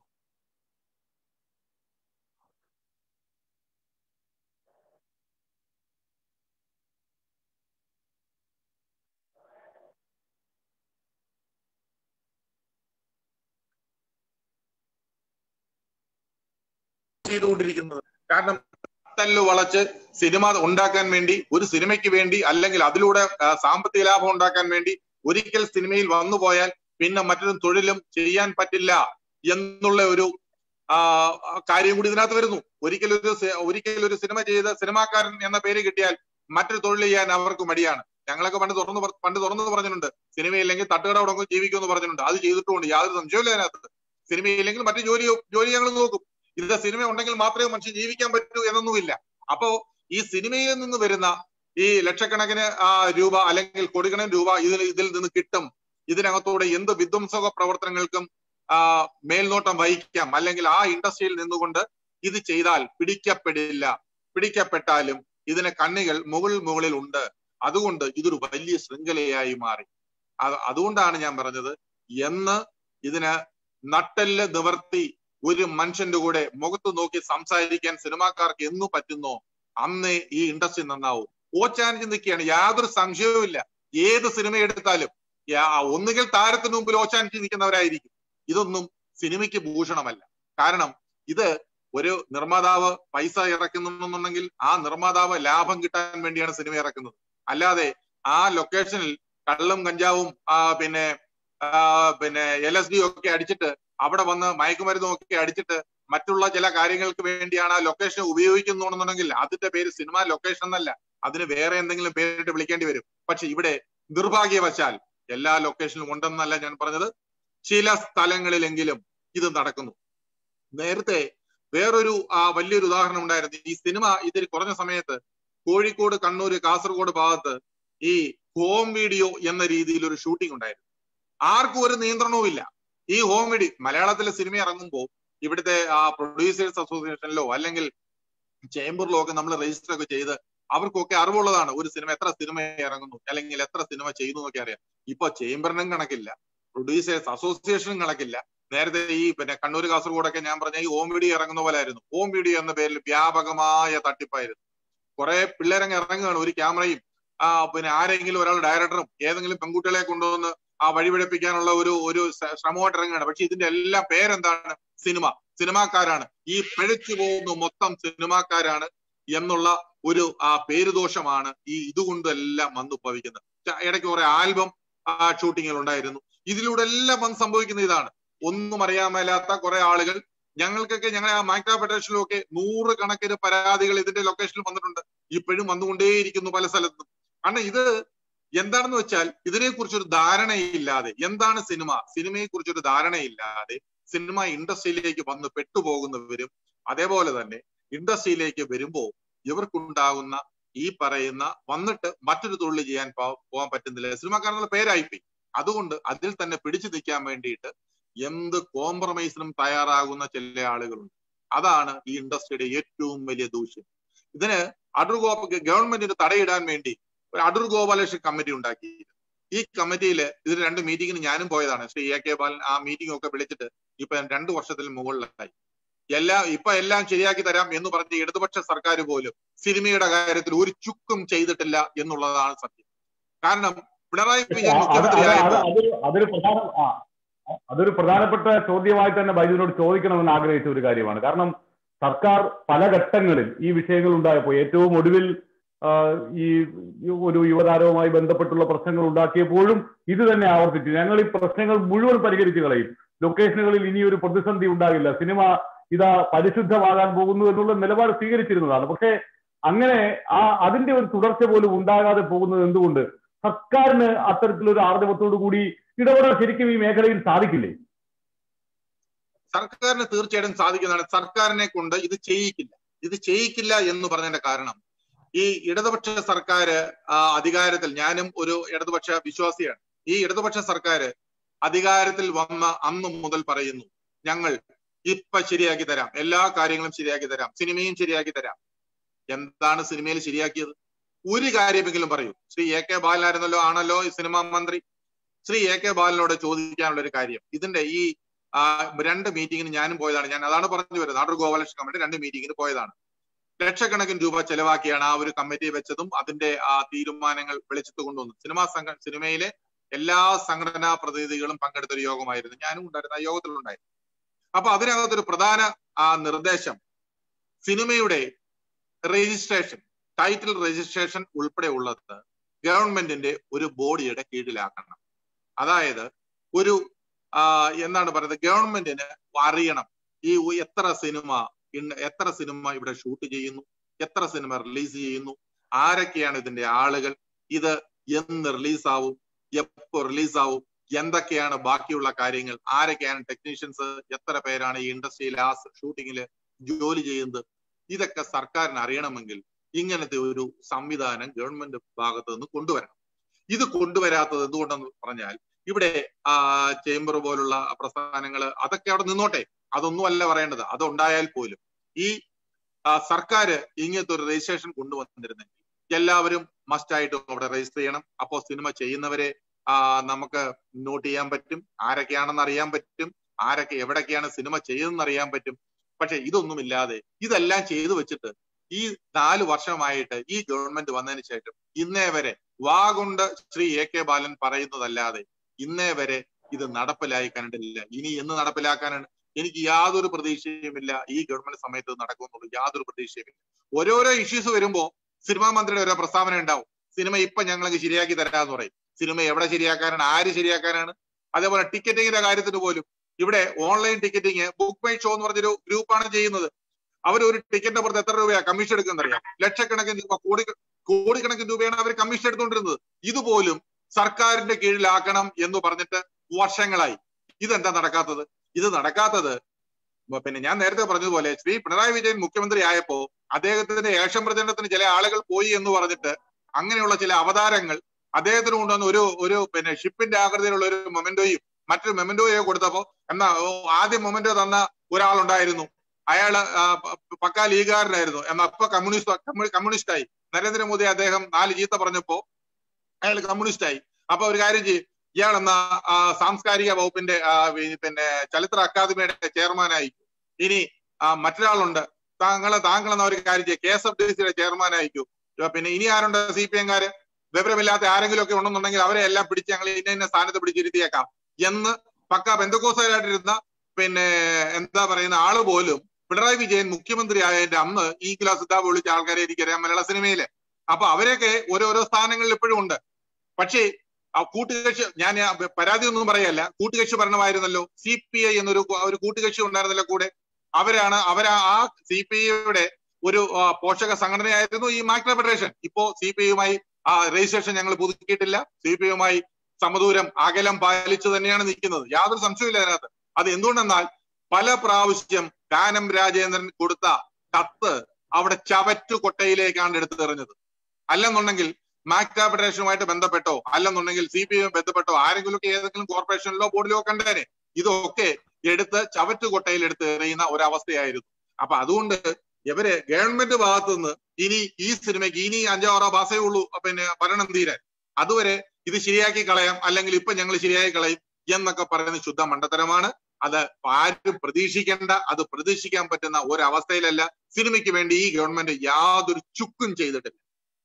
ചെയ്തുകൊണ്ടിരിക്കുന്നത് കാരണം തല്ലു വളച്ച് സിനിമ ഉണ്ടാക്കാൻ വേണ്ടി ഒരു സിനിമയ്ക്ക് വേണ്ടി അല്ലെങ്കിൽ അതിലൂടെ ആ, സാമ്പത്തിക ലാഭം ഉണ്ടാക്കാൻ വേണ്ടി ഒരിക്കൽ സിനിമയിൽ വന്നു പോയാൽ പിന്നെ മറ്റൊരു തൊഴിലും ചെയ്യാൻ പറ്റില്ല എന്നുള്ള ഒരു ആ കാര്യം കൂടി ഇതിനകത്ത് വരുന്നു ഒരിക്കലൊരു സി- ഒരിക്കലൊരു സിനിമ ചെയ്ത് സിനിമാക്കാരൻ എന്ന പേര് കിട്ടിയാൽ മറ്റൊരു തൊഴിൽ ചെയ്യാൻ അവർക്ക് മടിയാണ് ഞങ്ങളൊക്കെ പണ്ട് തുറന്നു പറ- പണ്ട് തുറന്നു പറഞ്ഞിട്ടുണ്ട് സിനിമയില്ലെങ്കിൽ തട്ടുകട ഉടങ്ങും ജീവിക്കുമെന്ന് പറഞ്ഞിട്ടുണ്ട് അത് ചെയ്തിട്ടുമുണ്ട് യാതൊരു സംശയമില്ല അതിനകത്ത് സിനിമയില്ലെങ്കിൽ മറ്റു ജോലി ജോലി ഞങ്ങൾ നോക്കും ഇത് സിനിമ ഉണ്ടെങ്കിൽ മാത്രമേ മനുഷ്യൻ ജീവിക്കാൻ പറ്റൂ എന്നൊന്നുമില്ല അപ്പോ ഈ സിനിമയിൽ നിന്ന് വരുന്ന ഈ ലക്ഷക്കണക്കിന് ആ, രൂപ അല്ലെങ്കിൽ കോടിക്കണക്കിന് രൂപ ഇതിൽ ഇതിൽ നിന്ന് കിട്ടും ഇതിനകത്തൂടെ എന്ത് വിധ്വംസക പ്രവർത്തനങ്ങൾക്കും ആ മേൽനോട്ടം വഹിക്കാം അല്ലെങ്കിൽ ആ ഇൻഡസ്ട്രിയിൽ നിന്നുകൊണ്ട് ഇത് ചെയ്താൽ പിടിക്കപ്പെടില്ല പിടിക്കപ്പെട്ടാലും ഇതിന് കണ്ണികൾ മുകളിൽ മുകളിൽ ഉണ്ട് അതുകൊണ്ട് ഇതൊരു വലിയ ശൃംഖലയായി മാറി അത് അതുകൊണ്ടാണ് ഞാൻ പറഞ്ഞത് എന്ന് ഇതിന് നട്ടെല്ല് നിവർത്തി ഒരു മനുഷ്യന്റെ കൂടെ മുഖത്ത് നോക്കി സംസാരിക്കാൻ സിനിമാക്കാർക്ക് എന്നു പറ്റുന്നോ അന്നേ ഈ ഇൻഡസ്ട്രി നന്നാവും ഓച്ചാനിച്ച് നിൽക്കുകയാണ് യാതൊരു സംശയവും ഇല്ല ഏത് സിനിമ എടുത്താലും യാ- ഒന്നുകിൽ താരത്തിന് മുമ്പിൽ ഓച്ചാനിച്ച് നിൽക്കുന്നവരായിരിക്കും ഇതൊന്നും സിനിമയ്ക്ക് ഭൂഷണമല്ല കാരണം ഇത് ഒരു നിർമ്മാതാവ് പൈസ ഇറക്കുന്നുണ്ടെന്നുണ്ടെങ്കിൽ ആ നിർമ്മാതാവ് ലാഭം കിട്ടാൻ വേണ്ടിയാണ് സിനിമ ഇറക്കുന്നത് അല്ലാതെ ആ ലൊക്കേഷനിൽ കള്ളും കഞ്ചാവും ആ പിന്നെ ആ പിന്നെ എൽ എസ് ഡി ഒക്കെ അടിച്ചിട്ട് അവിടെ വന്ന് മയക്കുമരുന്നും ഒക്കെ അടിച്ചിട്ട് മറ്റുള്ള ചില കാര്യങ്ങൾക്ക് വേണ്ടിയാണ് ആ ലൊക്കേഷൻ ഉപയോഗിക്കുന്നുണ്ടെന്നുണ്ടെങ്കിൽ അതിന്റെ പേര് സിനിമ ലൊക്കേഷൻ എന്നല്ല അതിന് വേറെ എന്തെങ്കിലും പേരിട്ട് വിളിക്കേണ്ടി വരും പക്ഷെ ഇവിടെ നിർഭാഗ്യവശാൽ എല്ലാ ലൊക്കേഷനിലും ഉണ്ടെന്നല്ല ഞാൻ പറഞ്ഞത് ചില സ്ഥലങ്ങളിലെങ്കിലും ഇത് നടക്കുന്നു നേരത്തെ വേറൊരു ആ വലിയൊരു ഉദാഹരണം ഉണ്ടായിരുന്നു ഈ സിനിമ ഇതിൽ കുറഞ്ഞ സമയത്ത് കോഴിക്കോട് കണ്ണൂര് കാസർഗോഡ് ഭാഗത്ത് ഈ ഹോം വീഡിയോ എന്ന രീതിയിൽ ഒരു ഷൂട്ടിംഗ് ഉണ്ടായിരുന്നു ആർക്കും ഒരു നിയന്ത്രണവും ഇല്ല ഈ ഹോം വീഡിയോ മലയാളത്തിലെ സിനിമ ഇറങ്ങുമ്പോൾ ഇവിടുത്തെ ആ പ്രൊഡ്യൂസേഴ്സ് അസോസിയേഷനിലോ അല്ലെങ്കിൽ ചേംബറിലോ ഒക്കെ നമ്മൾ രജിസ്റ്റർ ഒക്കെ ചെയ്ത് അവർക്കൊക്കെ അറിവുള്ളതാണ് ഒരു സിനിമ എത്ര സിനിമ ഇറങ്ങുന്നു അല്ലെങ്കിൽ എത്ര സിനിമ ചെയ്യുന്നു എന്നൊക്കെ അറിയാം ഇപ്പൊ ചേംബറിനും കണക്കില്ല പ്രൊഡ്യൂസേഴ്സ് അസോസിയേഷനും കണക്കില്ല നേരത്തെ ഈ പിന്നെ കണ്ണൂർ കാസർഗോഡൊക്കെ ഞാൻ പറഞ്ഞ ഈ ഹോം വീഡിയോ ഇറങ്ങുന്ന പോലെ ആയിരുന്നു ഹോം വീഡിയോ എന്ന പേരിൽ വ്യാപകമായ തട്ടിപ്പായിരുന്നു കുറെ പിള്ളേരങ്ങ് ഇറങ്ങുകയാണ് ഒരു ക്യാമറയും ആ പിന്നെ ആരെങ്കിലും ഒരാൾ ഡയറക്ടറും ഏതെങ്കിലും പെൺകുട്ടികളെ കൊണ്ടുവന്ന് ആ വഴിപിഴപ്പിക്കാനുള്ള ഒരു ഒരു സ- ശ്രമമായിട്ട് ഇറങ്ങുകയാണ് പക്ഷെ ഇതിന്റെ എല്ലാം പേരെന്താണ് സിനിമ സിനിമാക്കാരാണ് ഈ പിഴച്ചു പോകുന്ന മൊത്തം സിനിമാക്കാരാണ് എന്നുള്ള ഒരു ആ പേരുദോഷമാണ് ഈ ഇതുകൊണ്ടെല്ലാം വന്നു ഭവിക്കുന്നത് ച- ഇടയ്ക്ക് കുറെ ആൽബം ഷൂട്ടിങ്ങുകൾ ഉണ്ടായിരുന്നു ഇതിലൂടെ എല്ലാം വന്ന് സംഭവിക്കുന്ന ഇതാണ് ഒന്നും അറിയാൻ മേലാത്ത കുറെ ആളുകൾ ഞങ്ങൾക്കൊക്കെ ഞങ്ങളെ ആ മൈക്രോ ഫെഡറേഷനിലും ഒക്കെ നൂറ് കണക്കിന് പരാതികൾ ഇതിന്റെ ലൊക്കേഷനിൽ വന്നിട്ടുണ്ട് ഇപ്പോഴും വന്നുകൊണ്ടേയിരിക്കുന്നു പല സ്ഥലത്തും കാരണം ഇത് എന്താണെന്ന് വെച്ചാൽ ഇതിനെക്കുറിച്ച് ഒരു ധാരണയില്ലാതെ എന്താണ് സിനിമ സിനിമയെ കുറിച്ച് ഒരു ധാരണയില്ലാതെ സിനിമ ഇൻഡസ്ട്രിയിലേക്ക് വന്ന് പെട്ടുപോകുന്നവരും അതേപോലെ തന്നെ ഇൻഡസ്ട്രിയിലേക്ക് വരുമ്പോൾ ഇവർക്കുണ്ടാകുന്ന ഈ പറയുന്ന വന്നിട്ട് മറ്റൊരു തൊഴിൽ ചെയ്യാൻ പോ- പോകാൻ പറ്റുന്നില്ല സിനിമക്കാരെന്നുള്ള പേരായിപ്പോയി അതുകൊണ്ട് അതിൽ തന്നെ പിടിച്ചു നിൽക്കാൻ വേണ്ടിയിട്ട് എന്ത് കോംപ്രമൈസിനും തയ്യാറാകുന്ന ചില ആളുകളുണ്ട് അതാണ് ഈ ഇൻഡസ്ട്രിയുടെ ഏറ്റവും വലിയ ദൂഷ്യം ഇതിന് അടൂർ ഗോപ ഗവൺമെന്റിന് തടയിടാൻ വേണ്ടി ഒരു അടൂർ ഗോപാലകൃഷ്ണൻ കമ്മിറ്റി ഉണ്ടാക്കി ഈ കമ്മിറ്റിയിൽ ഇതിന് രണ്ട് മീറ്റിങ്ങിന് ഞാനും പോയതാണ് ശ്രീ എ കെ ബാലൻ ആ മീറ്റിംഗ് ഒക്കെ വിളിച്ചിട്ട് ഇപ്പൊ രണ്ടു വർഷത്തിൽ മുകളിലായി എല്ലാം ഇപ്പൊ എല്ലാം ശരിയാക്കി തരാം എന്ന് പറഞ്ഞ ഇടതുപക്ഷ സർക്കാർ പോലും സിനിമയുടെ കാര്യത്തിൽ ഒരു ചുക്കും ചെയ്തിട്ടില്ല എന്നുള്ളതാണ് സത്യം കാരണം പിണറായി വിജയൻ മുഖ്യമന്ത്രിയായപ്പോൾ അതൊരു പ്രധാന ആ, അതൊരു പ്രധാനപ്പെട്ട ചോദ്യമായി തന്നെ ബൈജുവിനോട് ചോദിക്കണമെന്ന് ആഗ്രഹിച്ച ഒരു കാര്യമാണ് കാരണം സർക്കാർ പല ഘട്ടങ്ങളിൽ ഈ വിഷയങ്ങൾ ഉണ്ടായപ്പോൾ ഏറ്റവും ഒടുവിൽ ആ, ഈ ഒരു യുവതാരവുമായി ബന്ധപ്പെട്ടുള്ള പ്രശ്നങ്ങൾ ഉണ്ടാക്കിയപ്പോഴും ഇത് തന്നെ ആവർത്തിച്ചു ഞങ്ങൾ ഈ പ്രശ്നങ്ങൾ മുഴുവൻ പരിഹരിച്ചു കളയും ലൊക്കേഷനുകളിൽ ഇനി ഒരു പ്രതിസന്ധി ഉണ്ടാകില്ല സിനിമ ഇതാ പരിശുദ്ധമാകാൻ പോകുന്നു എന്നുള്ള നിലപാട് സ്വീകരിച്ചിരുന്നതാണ് പക്ഷേ അങ്ങനെ ആ അതിന്റെ ഒരു തുടർച്ച പോലും ഉണ്ടാകാതെ പോകുന്നത് എന്തുകൊണ്ട് സർക്കാരിന് അത്തരത്തിലൊരു ആർജവത്തോടു കൂടി ഇടപെടാൻ ശരിക്കും ഈ മേഖലയിൽ സാധിക്കില്ലേ സർക്കാരിന് തീർച്ചയായിട്ടും സാധിക്കുന്നതാണ് സർക്കാരിനെ കൊണ്ട് ഇത് ചെയ്യിക്കില്ല ഇത് ചെയ്യിക്കില്ല എന്ന് പറഞ്ഞതിന്റെ കാരണം ഈ ഇടതുപക്ഷ സർക്കാർ അധികാരത്തിൽ ഞാനും ഒരു ഇടതുപക്ഷ വിശ്വാസിയാണ് ഈ ഇടതുപക്ഷ സർക്കാർ അധികാരത്തിൽ വന്ന അന്ന് മുതൽ പറയുന്നു ഞങ്ങൾ ഇപ്പൊ ശരിയാക്കി തരാം എല്ലാ കാര്യങ്ങളും ശരിയാക്കി തരാം സിനിമയും ശരിയാക്കി തരാം എന്താണ് സിനിമയിൽ ശരിയാക്കിയത് ഒരു കാര്യമെങ്കിലും പറയൂ ശ്രീ എ കെ ബാലനായിരുന്നല്ലോ ആണല്ലോ ഈ സിനിമാ മന്ത്രി ശ്രീ എ കെ ബാലനോട് ചോദിക്കാനുള്ള ഒരു കാര്യം ഇതിന്റെ ഈ ആ, രണ്ട് മീറ്റിങ്ങിന് ഞാനും പോയതാണ് ഞാൻ അതാണ് പറഞ്ഞു വരുന്നത് നാടർ ഗോപാലകൃഷ്ണ കമ്മിറ്റി രണ്ട് മീറ്റിങ്ങിന് പോയതാണ് ലക്ഷക്കണക്കിന് രൂപ ചെലവാക്കിയാണ് ആ ഒരു കമ്മിറ്റി വെച്ചതും അതിന്റെ ആ തീരുമാനങ്ങൾ വെളിച്ചത്ത് കൊണ്ടുവന്നത് സിനിമാ സംഘ സിനിമയിലെ എല്ലാ സംഘടനാ പ്രതിനിധികളും പങ്കെടുത്ത ഒരു യോഗമായിരുന്നു ഞാനും ഉണ്ടായിരുന്നു ആ യോഗത്തിലുണ്ടായിരുന്നു അപ്പൊ അതിനകത്തൊരു പ്രധാന ആ നിർദ്ദേശം സിനിമയുടെ രജിസ്ട്രേഷൻ ടൈറ്റിൽ രജിസ്ട്രേഷൻ ഉൾപ്പെടെ ഉള്ളത് ഗവൺമെന്റിന്റെ ഒരു ബോഡിയുടെ കീഴിലാക്കണം അതായത് ഒരു ആ, എന്താണ് പറയുന്നത് ഗവൺമെന്റിന് അറിയണം ഈ ഉ- എത്ര സിനിമ ഇന്ന- എത്ര സിനിമ ഇവിടെ ഷൂട്ട് ചെയ്യുന്നു എത്ര സിനിമ റിലീസ് ചെയ്യുന്നു ആരൊക്കെയാണ് ഇതിന്റെ ആളുകൾ ഇത് എന്ന് റിലീസാവും എപ്പോ റിലീസാവും എന്തൊക്കെയാണ് ബാക്കിയുള്ള കാര്യങ്ങൾ ആരൊക്കെയാണ് ടെക്നീഷ്യൻസ് എത്ര പേരാണ് ഈ ഇൻഡസ്ട്രിയിൽ ആ ഷൂട്ടിങ്ങിൽ ജോലി ചെയ്യുന്നത് ഇതൊക്കെ സർക്കാരിന് അറിയണമെങ്കിൽ ഇങ്ങനത്തെ ഒരു സംവിധാനം ഗവൺമെന്റ് ഭാഗത്ത് നിന്ന് കൊണ്ടുവരണം ഇത് കൊണ്ടുവരാത്തത് എന്തുകൊണ്ടെന്ന് പറഞ്ഞാൽ ഇവിടെ ആ ചേംബർ പോലുള്ള പ്രസ്ഥാനങ്ങൾ അതൊക്കെ അവിടെ നിന്നോട്ടെ അതൊന്നും അല്ല പറയേണ്ടത് അതുണ്ടായാൽ പോലും ഈ ആ, സർക്കാർ ഇങ്ങനത്തെ ഒരു രജിസ്ട്രേഷൻ കൊണ്ടുവന്നിരുന്നെങ്കിൽ എല്ലാവരും മസ്റ്റ് ആയിട്ടും അവിടെ രജിസ്റ്റർ ചെയ്യണം അപ്പോൾ സിനിമ ചെയ്യുന്നവരെ ആ, നമുക്ക് നോട്ട് ചെയ്യാൻ പറ്റും ആരൊക്കെയാണെന്ന് അറിയാൻ പറ്റും ആരൊക്കെ എവിടൊക്കെയാണ് സിനിമ ചെയ്തതെന്ന് അറിയാൻ പറ്റും പക്ഷെ ഇതൊന്നുമില്ലാതെ ഇതെല്ലാം ചെയ്തു വെച്ചിട്ട് ഈ നാല് വർഷമായിട്ട് ഈ ഗവൺമെന്റ് വന്നതിന് ശേഷം ഇന്നേ വരെ വാ കൊണ്ട് ശ്രീ എ കെ ബാലൻ പറയുന്നതല്ലാതെ ഇന്നേ വരെ ഇത് നടപ്പിലായി കണ്ടിട്ടില്ല ഇനി എന്ന് നടപ്പിലാക്കാനാണ് എനിക്ക് യാതൊരു പ്രതീക്ഷയുമില്ല ഈ ഗവൺമെന്റ് സമയത്ത് ഇത് നടക്കുമെന്നുള്ള യാതൊരു പ്രതീക്ഷയുമില്ല ഓരോരോ ഇഷ്യൂസ് വരുമ്പോ സിനിമാ മന്ത്രിയുടെ ഓരോ പ്രസ്താവന ഉണ്ടാവും സിനിമ ഇപ്പൊ ഞങ്ങൾക്ക് ശരിയാക്കി തരാന്ന് പറയും സിനിമ എവിടെ ശരിയാക്കാനാണ് ആര് ശരിയാക്കാനാണ് അതേപോലെ ടിക്കറ്റിങ്ങിന്റെ കാര്യത്തിന് പോലും ഇവിടെ online ticketing book my show എന്ന് പറഞ്ഞൊരു ഗ്രൂപ്പാണ് ചെയ്യുന്നത് അവർ ഒരു ടിക്കറ്റിന്റെ പുറത്ത് എത്ര രൂപയാ കമ്മീഷൻ എടുക്കുന്നത് അറിയാം ലക്ഷക്കണക്കിന് രൂപ കോടി കോടിക്കണക്കിന് രൂപയാണ് അവർ കമ്മീഷൻ എടുത്തുകൊണ്ടിരുന്നത് ഇതുപോലും സർക്കാരിന്റെ കീഴിലാക്കണം എന്ന് പറഞ്ഞിട്ട് വർഷങ്ങളായി ഇതെന്താ നടക്കാത്തത് ഇത് നടക്കാത്തത് ബ- പിന്നെ ഞാൻ നേരത്തെ പറഞ്ഞതുപോലെ ശ്രീ പിണറായി വിജയൻ മുഖ്യമന്ത്രി ആയപ്പോ അദ്ദേഹത്തിന്റെ ഏഷം പ്രചരണത്തിന് ചില ആളുകൾ പോയി എന്ന് പറഞ്ഞിട്ട് അങ്ങനെയുള്ള ചില അവതാരങ്ങൾ അദ്ദേഹത്തിന് കൊണ്ടുവന്ന ഒരു ഒരു പിന്നെ ഷിപ്പിന്റെ ആകൃതിയിലുള്ള ഒരു മൊമെന്റോയും മറ്റൊരു മെമന്റോയോ കൊടുത്തപ്പോ എന്നാ ഓ, ആദ്യം മൊമെന്റോ തന്ന ഒരാളുണ്ടായിരുന്നു അയാള് ആ, പ- പക്കാ ലീഗുകാരനായിരുന്നു എന്നാ ഇപ്പൊ കമ്മ്യൂണിസ്റ്റ് കമ്മ്യൂ- കമ്മ്യൂണിസ്റ്റായി നരേന്ദ്രമോദി അദ്ദേഹം നാല് ചീത്ത പറഞ്ഞപ്പോ അയാൾ കമ്മ്യൂണിസ്റ്റായി അപ്പൊ ഒരു കാര്യം ചെയ്യും ഇയാൾ എന്ന സാംസ്കാരിക വകുപ്പിന്റെ ആ, ഈ പിന്നെ ചരിത്ര അക്കാദമിയുടെ ചെയർമാനായി ഇനി ആ, മറ്റൊരാളുണ്ട് താങ്കളെ താങ്കൾ എന്ന ഒരു കാര്യം ചെയ്യും കെ എസ് എഫ് ഡി സിയുടെ ചെയർമാൻ അയക്കൂ പിന്നെ ഇനി ആരുണ്ട് സി പി എംകാര് വിവരമില്ലാത്ത ആരെങ്കിലും ഒക്കെ ഉണ്ടെന്നുണ്ടെങ്കിൽ അവരെ എല്ലാം പിടിച്ച് ഞങ്ങൾ ഇന്ന ഇന്ന സ്ഥാനത്ത് പിടിച്ചിരുത്തിയേക്കാം എന്ന് പക്ക ബന്ധുക്കോസായിട്ടിരുന്ന പിന്നെ എന്താ പറയുന്ന ആള് പോലും പിണറായി വിജയൻ മുഖ്യമന്ത്രി ആയതിന്റെ അന്ന് ഈ ക്ലാസ് സിദ്ധാബ് വിളിച്ച ആൾക്കാരെ എനിക്കറിയാം മലയാള സിനിമയില് അപ്പൊ അവരെയൊക്കെ ഓരോരോ സ്ഥാനങ്ങളിൽ ഇപ്പോഴും ഉണ്ട് പക്ഷേ ആ കൂട്ടുകക്ഷി ഞാൻ ആ പരാതി ഒന്നും പറയല്ല കൂട്ടുകക്ഷി ഭരണമായിരുന്നല്ലോ സി പി ഐ എന്നൊരു കു- ഒരു കൂട്ടുകക്ഷി ഉണ്ടായിരുന്നല്ലോ കൂടെ അവരാണ് അവരാ ആ സി പി ഐയുടെ ഒരു ആ, പോഷക സംഘടനയായിരുന്നു ഈ മാക്ര ഫെഡറേഷൻ ഇപ്പോ സി പി ഐയുമായി ആ രജിസ്ട്രേഷൻ ഞങ്ങൾ പുതുക്കിയിട്ടില്ല സി പി ഐയുമായി സമദൂരം അകലം പാലിച്ചു തന്നെയാണ് നിൽക്കുന്നത് യാതൊരു സംശയമില്ല അതിനകത്ത് അത് എന്തുകൊണ്ടെന്നാൽ പല പ്രാവശ്യം കാനം രാജേന്ദ്രൻ കൊടുത്ത കത്ത് അവിടെ ചവറ്റു കൊട്ടയിലേക്കാണ് എടുത്തു എറിഞ്ഞത് അല്ലെന്നുണ്ടെങ്കിൽ മാക്ട ഫെഡറേഷനുമായിട്ട് ബന്ധപ്പെട്ടോ അല്ലെന്നുണ്ടെങ്കിൽ സി പി ഐ ബന്ധപ്പെട്ടോ ആരെങ്കിലും ഒക്കെ ഏതെങ്കിലും കോർപ്പറേഷനിലോ ബോർഡിലോ കണ്ടേനെ ഇതൊക്കെ എടുത്ത് ചവറ്റുകൊട്ടയിൽ എടുത്ത് എറിയുന്ന ഒരവസ്ഥയായിരുന്നു അപ്പൊ അതുകൊണ്ട് ഇവര് ഗവൺമെന്റ് ഭാഗത്തു നിന്ന് ഇനി ഈ സിനിമയ്ക്ക് ഇനി അഞ്ചോ ആറോ മാസേ ഉള്ളൂ പിന്നെ ഭരണം തീരാൻ അതുവരെ ഇത് ശരിയാക്കി കളയാം അല്ലെങ്കിൽ ഇപ്പൊ ഞങ്ങൾ ശരിയാക്കി കളയും എന്നൊക്കെ പറയുന്നത് ശുദ്ധ മണ്ടത്തരമാണ് അത് ആരും പ്രതീക്ഷിക്കേണ്ട അത് പ്രതീക്ഷിക്കാൻ പറ്റുന്ന ഒരവസ്ഥയിലല്ല സിനിമയ്ക്ക് വേണ്ടി ഈ ഗവൺമെന്റ് യാതൊരു ചുക്കും ചെയ്തിട്ടില്ല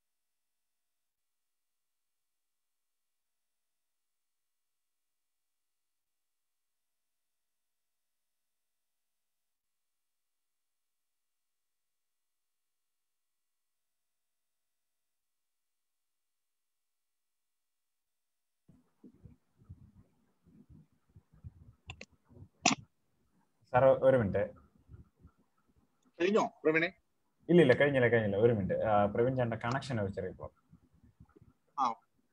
സാർ ഒരു മിനിറ്റ് കഴിഞ്ഞോ പ്രവീണെ ഇല്ല ഇല്ല കഴിഞ്ഞില്ല കഴിഞ്ഞില്ല ഒരു മിനിറ്റ് പ്രവീൺ ചേട്ടന്റെ കണക്ഷൻ ഒരു ചെറിയ problem. ആ.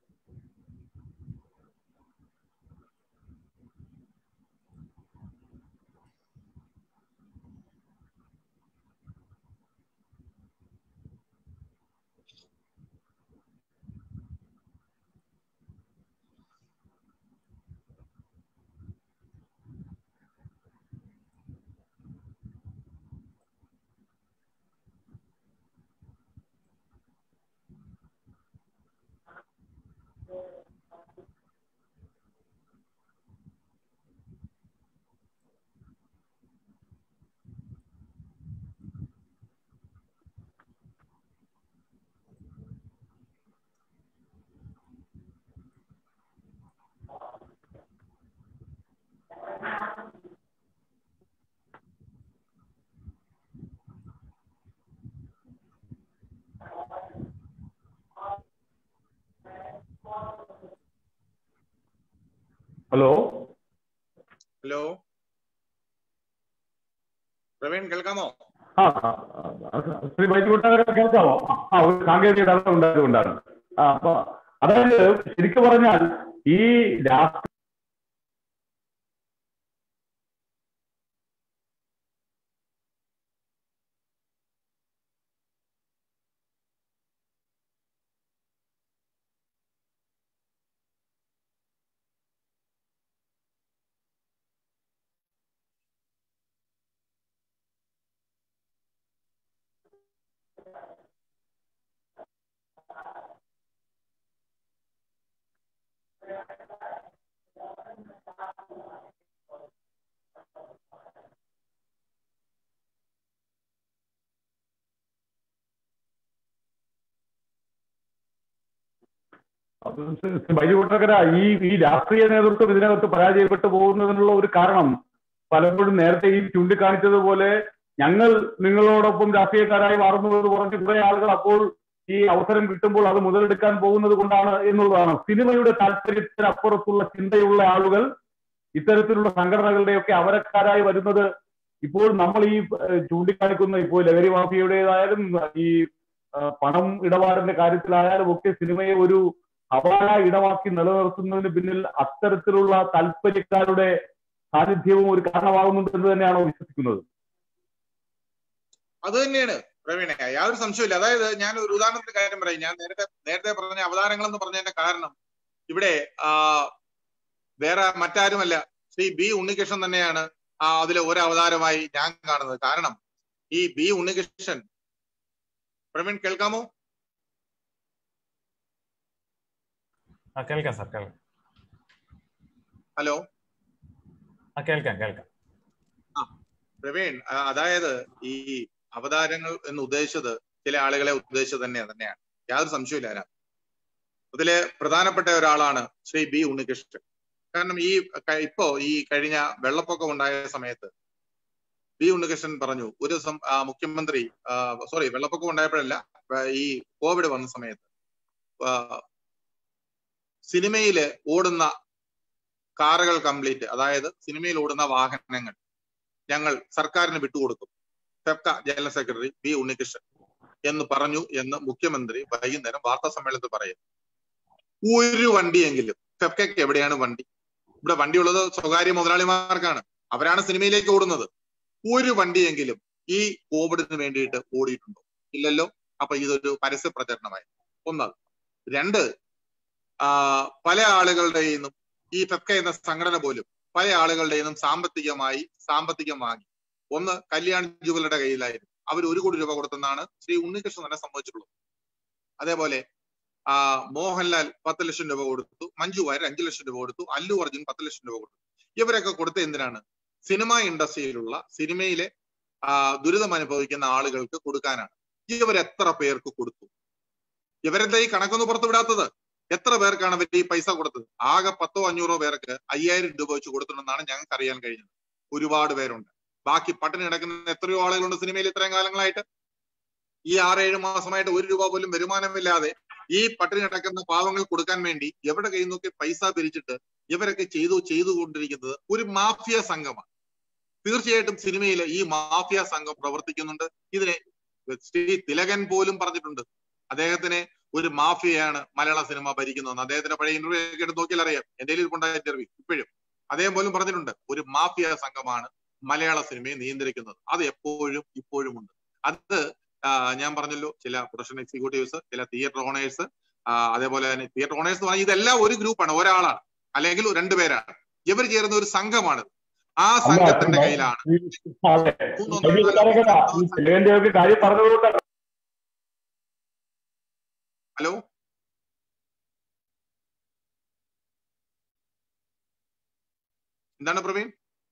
ഹലോ ഹലോ പ്രവീൺ കേൾക്കാമോ ആ ആ, ആ, ശ്രീ വൈദ്യുട്ടാകരെ കേൾക്കാമോ ആ ഒരു സാങ്കേതിക തടസ്സം ഉണ്ടായതുകൊണ്ടാണ് ആ അപ്പൊ അതായത് ശരിക്കു പറഞ്ഞാൽ ഈ രാഷ്ട്രീയ വൈദ്യുട്ടകര ഈ ഈ രാഷ്ട്രീയ നേതൃത്വം ഇതിനകത്ത് പരാജയപ്പെട്ടു പോകുന്നതിനുള്ള ഒരു കാരണം പലപ്പോഴും നേരത്തെ ഈ ചൂണ്ടിക്കാണിച്ചതുപോലെ ഞങ്ങൾ നിങ്ങളോടൊപ്പം രാഷ്ട്രീയക്കാരായി മാറുന്നത് പറഞ്ഞ് കുറെ ആളുകൾ അപ്പോൾ ഈ അവസരം കിട്ടുമ്പോൾ അത് മുതലെടുക്കാൻ പോകുന്നത് കൊണ്ടാണ് എന്നുള്ളതാണ് സിനിമയുടെ താല്പര്യത്തിനപ്പുറത്തുള്ള ചിന്തയുള്ള ആളുകൾ ഇത്തരത്തിലുള്ള സംഘടനകളുടെയൊക്കെ അവരക്കാരായി വരുന്നത് ഇപ്പോൾ നമ്മൾ ഈ ഏഹ്, ചൂണ്ടിക്കാണിക്കുന്ന ഇപ്പോൾ ലഹരി മാഫിയയുടേതായാലും ഈ ആ, പണം ഇടപാടിന്റെ കാര്യത്തിലായാലും ഒക്കെ സിനിമയെ ഒരു അപായ ഇടമാക്കി നിലനിർത്തുന്നതിന് പിന്നിൽ അത്തരത്തിലുള്ള താല്പര്യക്കാരുടെ സാന്നിധ്യവും ഒരു കാരണമാകുന്നുണ്ട് എന്ന് തന്നെയാണോ വിശ്വസിക്കുന്നത് അത് തന്നെയാണ് പ്രവീണ യാതൊരു സംശയമില്ല അതായത് ഞാൻ ഒരു ഉദാഹരണത്തിന്റെ കാര്യം പറയും ഞാൻ നേരത്തെ നേരത്തെ പറഞ്ഞ അവതാരങ്ങൾ എന്ന് പറഞ്ഞതിന്റെ കാരണം ഇവിടെ ആ വേറെ മറ്റാരുമല്ല ശ്രീ ബി ഉണ്ണികൃഷ്ണൻ തന്നെയാണ് ആ അതിലെ ഒരു അവതാരമായി ഞാൻ കാണുന്നത് കാരണം ഈ ബി ഉണ്ണികൃഷ്ണൻ പ്രവീൺ കേൾക്കാമോ ആ കേൾക്കാം സാർ കേൾക്കാം ഹലോ ആ കേൾക്കാം കേൾക്കാം പ്രവീൺ ആ, അതായത് ഈ അവതാരങ്ങൾ എന്ന് ഉദ്ദേശിച്ചത് ചില ആളുകളെ ഉദ്ദേശിച്ചത് തന്നെ തന്നെയാണ് യാതൊരു സംശയമില്ല അതിനകത്ത് അതിലെ പ്രധാനപ്പെട്ട ഒരാളാണ് ശ്രീ ബി ഉണ്ണികൃഷ്ണൻ കാരണം ഈ ക- ഇപ്പോ ഈ കഴിഞ്ഞ വെള്ളപ്പൊക്കം ഉണ്ടായ സമയത്ത് ബി ഉണ്ണികൃഷ്ണൻ പറഞ്ഞു ഒരു സം- ആ, മുഖ്യമന്ത്രി സോറി വെള്ളപ്പൊക്കം ഉണ്ടായപ്പോഴല്ല ആ, ഈ കോവിഡ് വന്ന സമയത്ത് ആ, സിനിമയില് ഓടുന്ന കാറുകൾ കംപ്ലീറ്റ് അതായത് സിനിമയിൽ ഓടുന്ന വാഹനങ്ങൾ ഞങ്ങൾ സർക്കാരിന് വിട്ടുകൊടുക്കും FEFKA general secretary B Unnikrishnan എന്ന് പറഞ്ഞു എന്ന് മുഖ്യമന്ത്രി വൈകുന്നേരം വാർത്താ സമ്മേളനത്തിൽ പറയുന്നു ഒരു വണ്ടിയെങ്കിലും ഫെഫ്കയ്ക്ക് എവിടെയാണ് വണ്ടി ഇവിടെ വണ്ടിയുള്ളത് സ്വകാര്യ മുതലാളിമാർക്കാണ് അവരാണ് സിനിമയിലേക്ക് ഓടുന്നത് ഒരു വണ്ടിയെങ്കിലും ഈ കോവിഡിന് വേണ്ടിയിട്ട് ഓടിയിട്ടുണ്ടോ ഇല്ലല്ലോ അപ്പൊ ഇതൊരു പരസ്യ പ്രചരണമായി ഒന്നത് രണ്ട് ആ പല ആളുകളുടെയും നിന്നും ഈ ഫെഫ്ക എന്ന സംഘടന പോലും പല ആളുകളുടെയും നിന്നും സാമ്പത്തികമായി സാമ്പത്തികം വാങ്ങി ഒന്ന് കല്യാൺ ജുവലയുടെ കയ്യിലായിരുന്നു അവർ ഒരു കോടി രൂപ കൊടുത്തെന്നാണ് ശ്രീ ഉണ്ണികൃഷ്ണൻ തന്നെ സംഭവിച്ചിട്ടുള്ളത് അതേപോലെ ആ മോഹൻലാൽ പത്ത് ലക്ഷം രൂപ കൊടുത്തു മഞ്ജു വാര്യർ അഞ്ചു ലക്ഷം രൂപ കൊടുത്തു അല്ലു അർജുൻ പത്ത് ലക്ഷം രൂപ കൊടുത്തു ഇവരൊക്കെ കൊടുത്ത എന്തിനാണ് സിനിമ ഇൻഡസ്ട്രിയിലുള്ള സിനിമയിലെ ആ ദുരിതം അനുഭവിക്കുന്ന ആളുകൾക്ക് കൊടുക്കാനാണ് ഇവർ എത്ര പേർക്ക് കൊടുത്തു ഇവരെന്താ ഈ കണക്കൊന്നും പുറത്തുവിടാത്തത് എത്ര പേർക്കാണ് ഇവർ ഈ പൈസ കൊടുത്തത് ആകെ പത്തോ അഞ്ഞൂറോ പേർക്ക് അയ്യായിരം രൂപ വെച്ച് കൊടുത്തിട്ടുണ്ടെന്നാണ് ഞങ്ങൾക്ക് അറിയാൻ കഴിഞ്ഞത് ഒരുപാട് പേരുണ്ട് ബാക്കി പട്ടിണി കിടക്കുന്ന എത്രയോ ആളുകളുണ്ട് സിനിമയിൽ ഇത്രയും കാലങ്ങളായിട്ട് ഈ ആറേഴ് മാസമായിട്ട് ഒരു രൂപ പോലും വരുമാനമില്ലാതെ ഈ പട്ടിണി കിടക്കുന്ന പാവങ്ങൾ കൊടുക്കാൻ വേണ്ടി എവിടെ കയ്യിൽ നോക്കി പൈസ പിരിച്ചിട്ട് ഇവരൊക്കെ ചെയ്തു ചെയ്തുകൊണ്ടിരിക്കുന്നത് ഒരു മാഫിയ സംഘമാണ് തീർച്ചയായിട്ടും സിനിമയിൽ ഈ മാഫിയ സംഘം പ്രവർത്തിക്കുന്നുണ്ട് ഇതിനെ ശ്രീ തിലകൻ പോലും പറഞ്ഞിട്ടുണ്ട് അദ്ദേഹത്തിന് ഒരു മാഫിയയാണ് മലയാള സിനിമ ഭരിക്കുന്നതെന്ന് അദ്ദേഹത്തിന്റെ പഴയ ഇന്റർവ്യൂ ഒക്കെ എടുത്ത് നോക്കിയാൽ അറിയാം എന്റെ ഉണ്ടായ ഇന്റർവ്യൂ ഇപ്പോഴും അദ്ദേഹം പോലും പറഞ്ഞിട്ടുണ്ട് ഒരു മാഫിയ സംഘമാണ് മലയാള സിനിമയെ നിയന്ത്രിക്കുന്നത് അത് എപ്പോഴും ഇപ്പോഴും ഉണ്ട് അത് ഞാൻ പറഞ്ഞല്ലോ ചില പ്രൊഡക്ഷൻ എക്സിക്യൂട്ടീവ്സ് ചില തിയേറ്റർ ഓണേഴ്സ് അതേപോലെ തന്നെ തിയേറ്റർ ഓണേഴ്സ് എന്ന് പറഞ്ഞാൽ ഇതെല്ലാം ഒരു ഗ്രൂപ്പാണ് ഒരാളാണ് അല്ലെങ്കിൽ രണ്ടുപേരാണ് ഇവർ ചേരുന്ന ഒരു സംഘമാണ് ആ സംഘത്തിന്റെ കയ്യിലാണ് കാര്യം പറഞ്ഞതുകൊണ്ടാണ് ഹലോ എന്താണ് പ്രവീൺ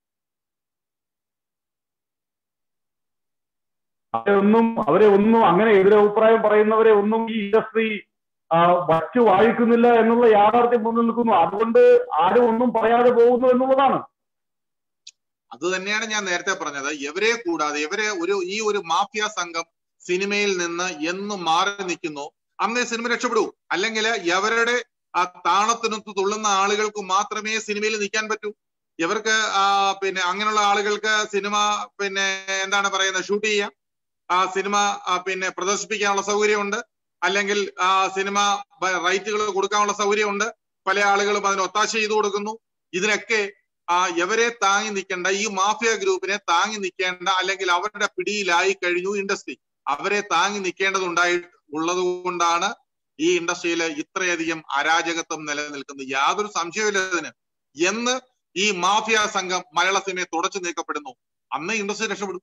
അവരെ ഒന്നും അവരെ ഒന്നും അങ്ങനെ എതിരഭിപ്രായം പറയുന്നവരെ ഒന്നും ഈ ഇൻഡസ്ട്രി വച്ചു വാഴിക്കുന്നില്ല എന്നുള്ള യാഥാർത്ഥ്യം മുന്നിൽ നിൽക്കുന്നു അതുകൊണ്ട് ആരും ഒന്നും പറയാതെ പോകുന്നു എന്നുള്ളതാണ് അത് തന്നെയാണ് ഞാൻ നേരത്തെ പറഞ്ഞത് ഇവരെ കൂടാതെ ഇവരെ ഒരു ഈ ഒരു മാഫിയ സംഘം സിനിമയിൽ നിന്ന് എന്ന് മാറി നിൽക്കുന്നു അന്നേ സിനിമ രക്ഷപ്പെടൂ അല്ലെങ്കിൽ ഇവരുടെ ആ താണത്തിനൊത്ത് തുള്ളുന്ന ആളുകൾക്ക് മാത്രമേ സിനിമയിൽ നിൽക്കാൻ പറ്റൂ ഇവർക്ക് പിന്നെ അങ്ങനെയുള്ള ആളുകൾക്ക് സിനിമ പിന്നെ എന്താണ് പറയുന്നത് ഷൂട്ട് ചെയ്യാം ആ സിനിമ പിന്നെ പ്രദർശിപ്പിക്കാനുള്ള സൗകര്യമുണ്ട് അല്ലെങ്കിൽ ആ സിനിമ റൈറ്റുകൾ കൊടുക്കാനുള്ള സൗകര്യമുണ്ട് പല ആളുകളും അതിന് ഒത്താശ ചെയ്തു കൊടുക്കുന്നു ഇതിനൊക്കെ ആ ഇവരെ താങ്ങി നിൽക്കേണ്ട ഈ മാഫിയ ഗ്രൂപ്പിനെ താങ്ങി നിൽക്കേണ്ട അല്ലെങ്കിൽ അവരുടെ പിടിയിലായി കഴിഞ്ഞു ഇൻഡസ്ട്രി അവരെ താങ്ങി നിൽക്കേണ്ടതുണ്ടായി ഉള്ളത് കൊണ്ടാണ് ഈ ഇൻഡസ്ട്രിയിൽ ഇത്രയധികം അരാജകത്വം നിലനിൽക്കുന്നത് യാതൊരു സംശയമില്ല ഇതിന് എന്ന് ഈ മാഫിയ സംഘം മലയാള സിനിമയെ തുടച്ചു നീക്കപ്പെടുന്നു അന്ന് ഇൻഡസ്ട്രി രക്ഷപ്പെടും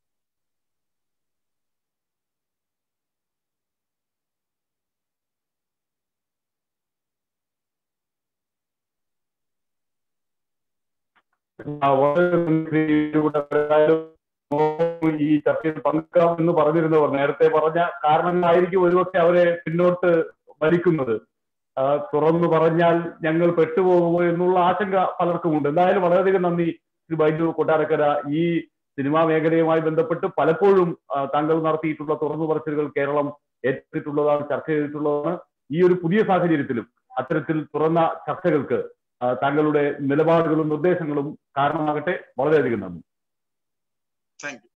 ഈ ചർച്ചയിൽ പങ്കെടുക്കാം എന്ന് പറഞ്ഞിരുന്നവർ നേരത്തെ പറഞ്ഞ കാരണങ്ങളായിരിക്കും ഒരുപക്ഷെ അവരെ പിന്നോട്ട് വലിക്കുന്നത് തുറന്നു പറഞ്ഞാൽ ഞങ്ങൾ പെട്ടുപോകുമോ എന്നുള്ള ആശങ്ക പലർക്കും ഉണ്ട് എന്തായാലും വളരെയധികം നന്ദി ശ്രീ ബൈജു കൊട്ടാരക്കര ഈ സിനിമാ മേഖലയുമായി ബന്ധപ്പെട്ട് പലപ്പോഴും താങ്കൾ നടത്തിയിട്ടുള്ള തുറന്നു പറച്ചിലുകൾ കേരളം ഏറ്റിട്ടുള്ളതാണ് ചർച്ച ചെയ്തിട്ടുള്ളതാണ് ഈ ഒരു പുതിയ സാഹചര്യത്തിലും അത്തരത്തിൽ തുറന്ന ചർച്ചകൾക്ക് താങ്കളുടെ നിലപാടുകളും നിർദ്ദേശങ്ങളും കാരണമാകട്ടെ വളരെയധികം നന്ദി താങ്ക് യു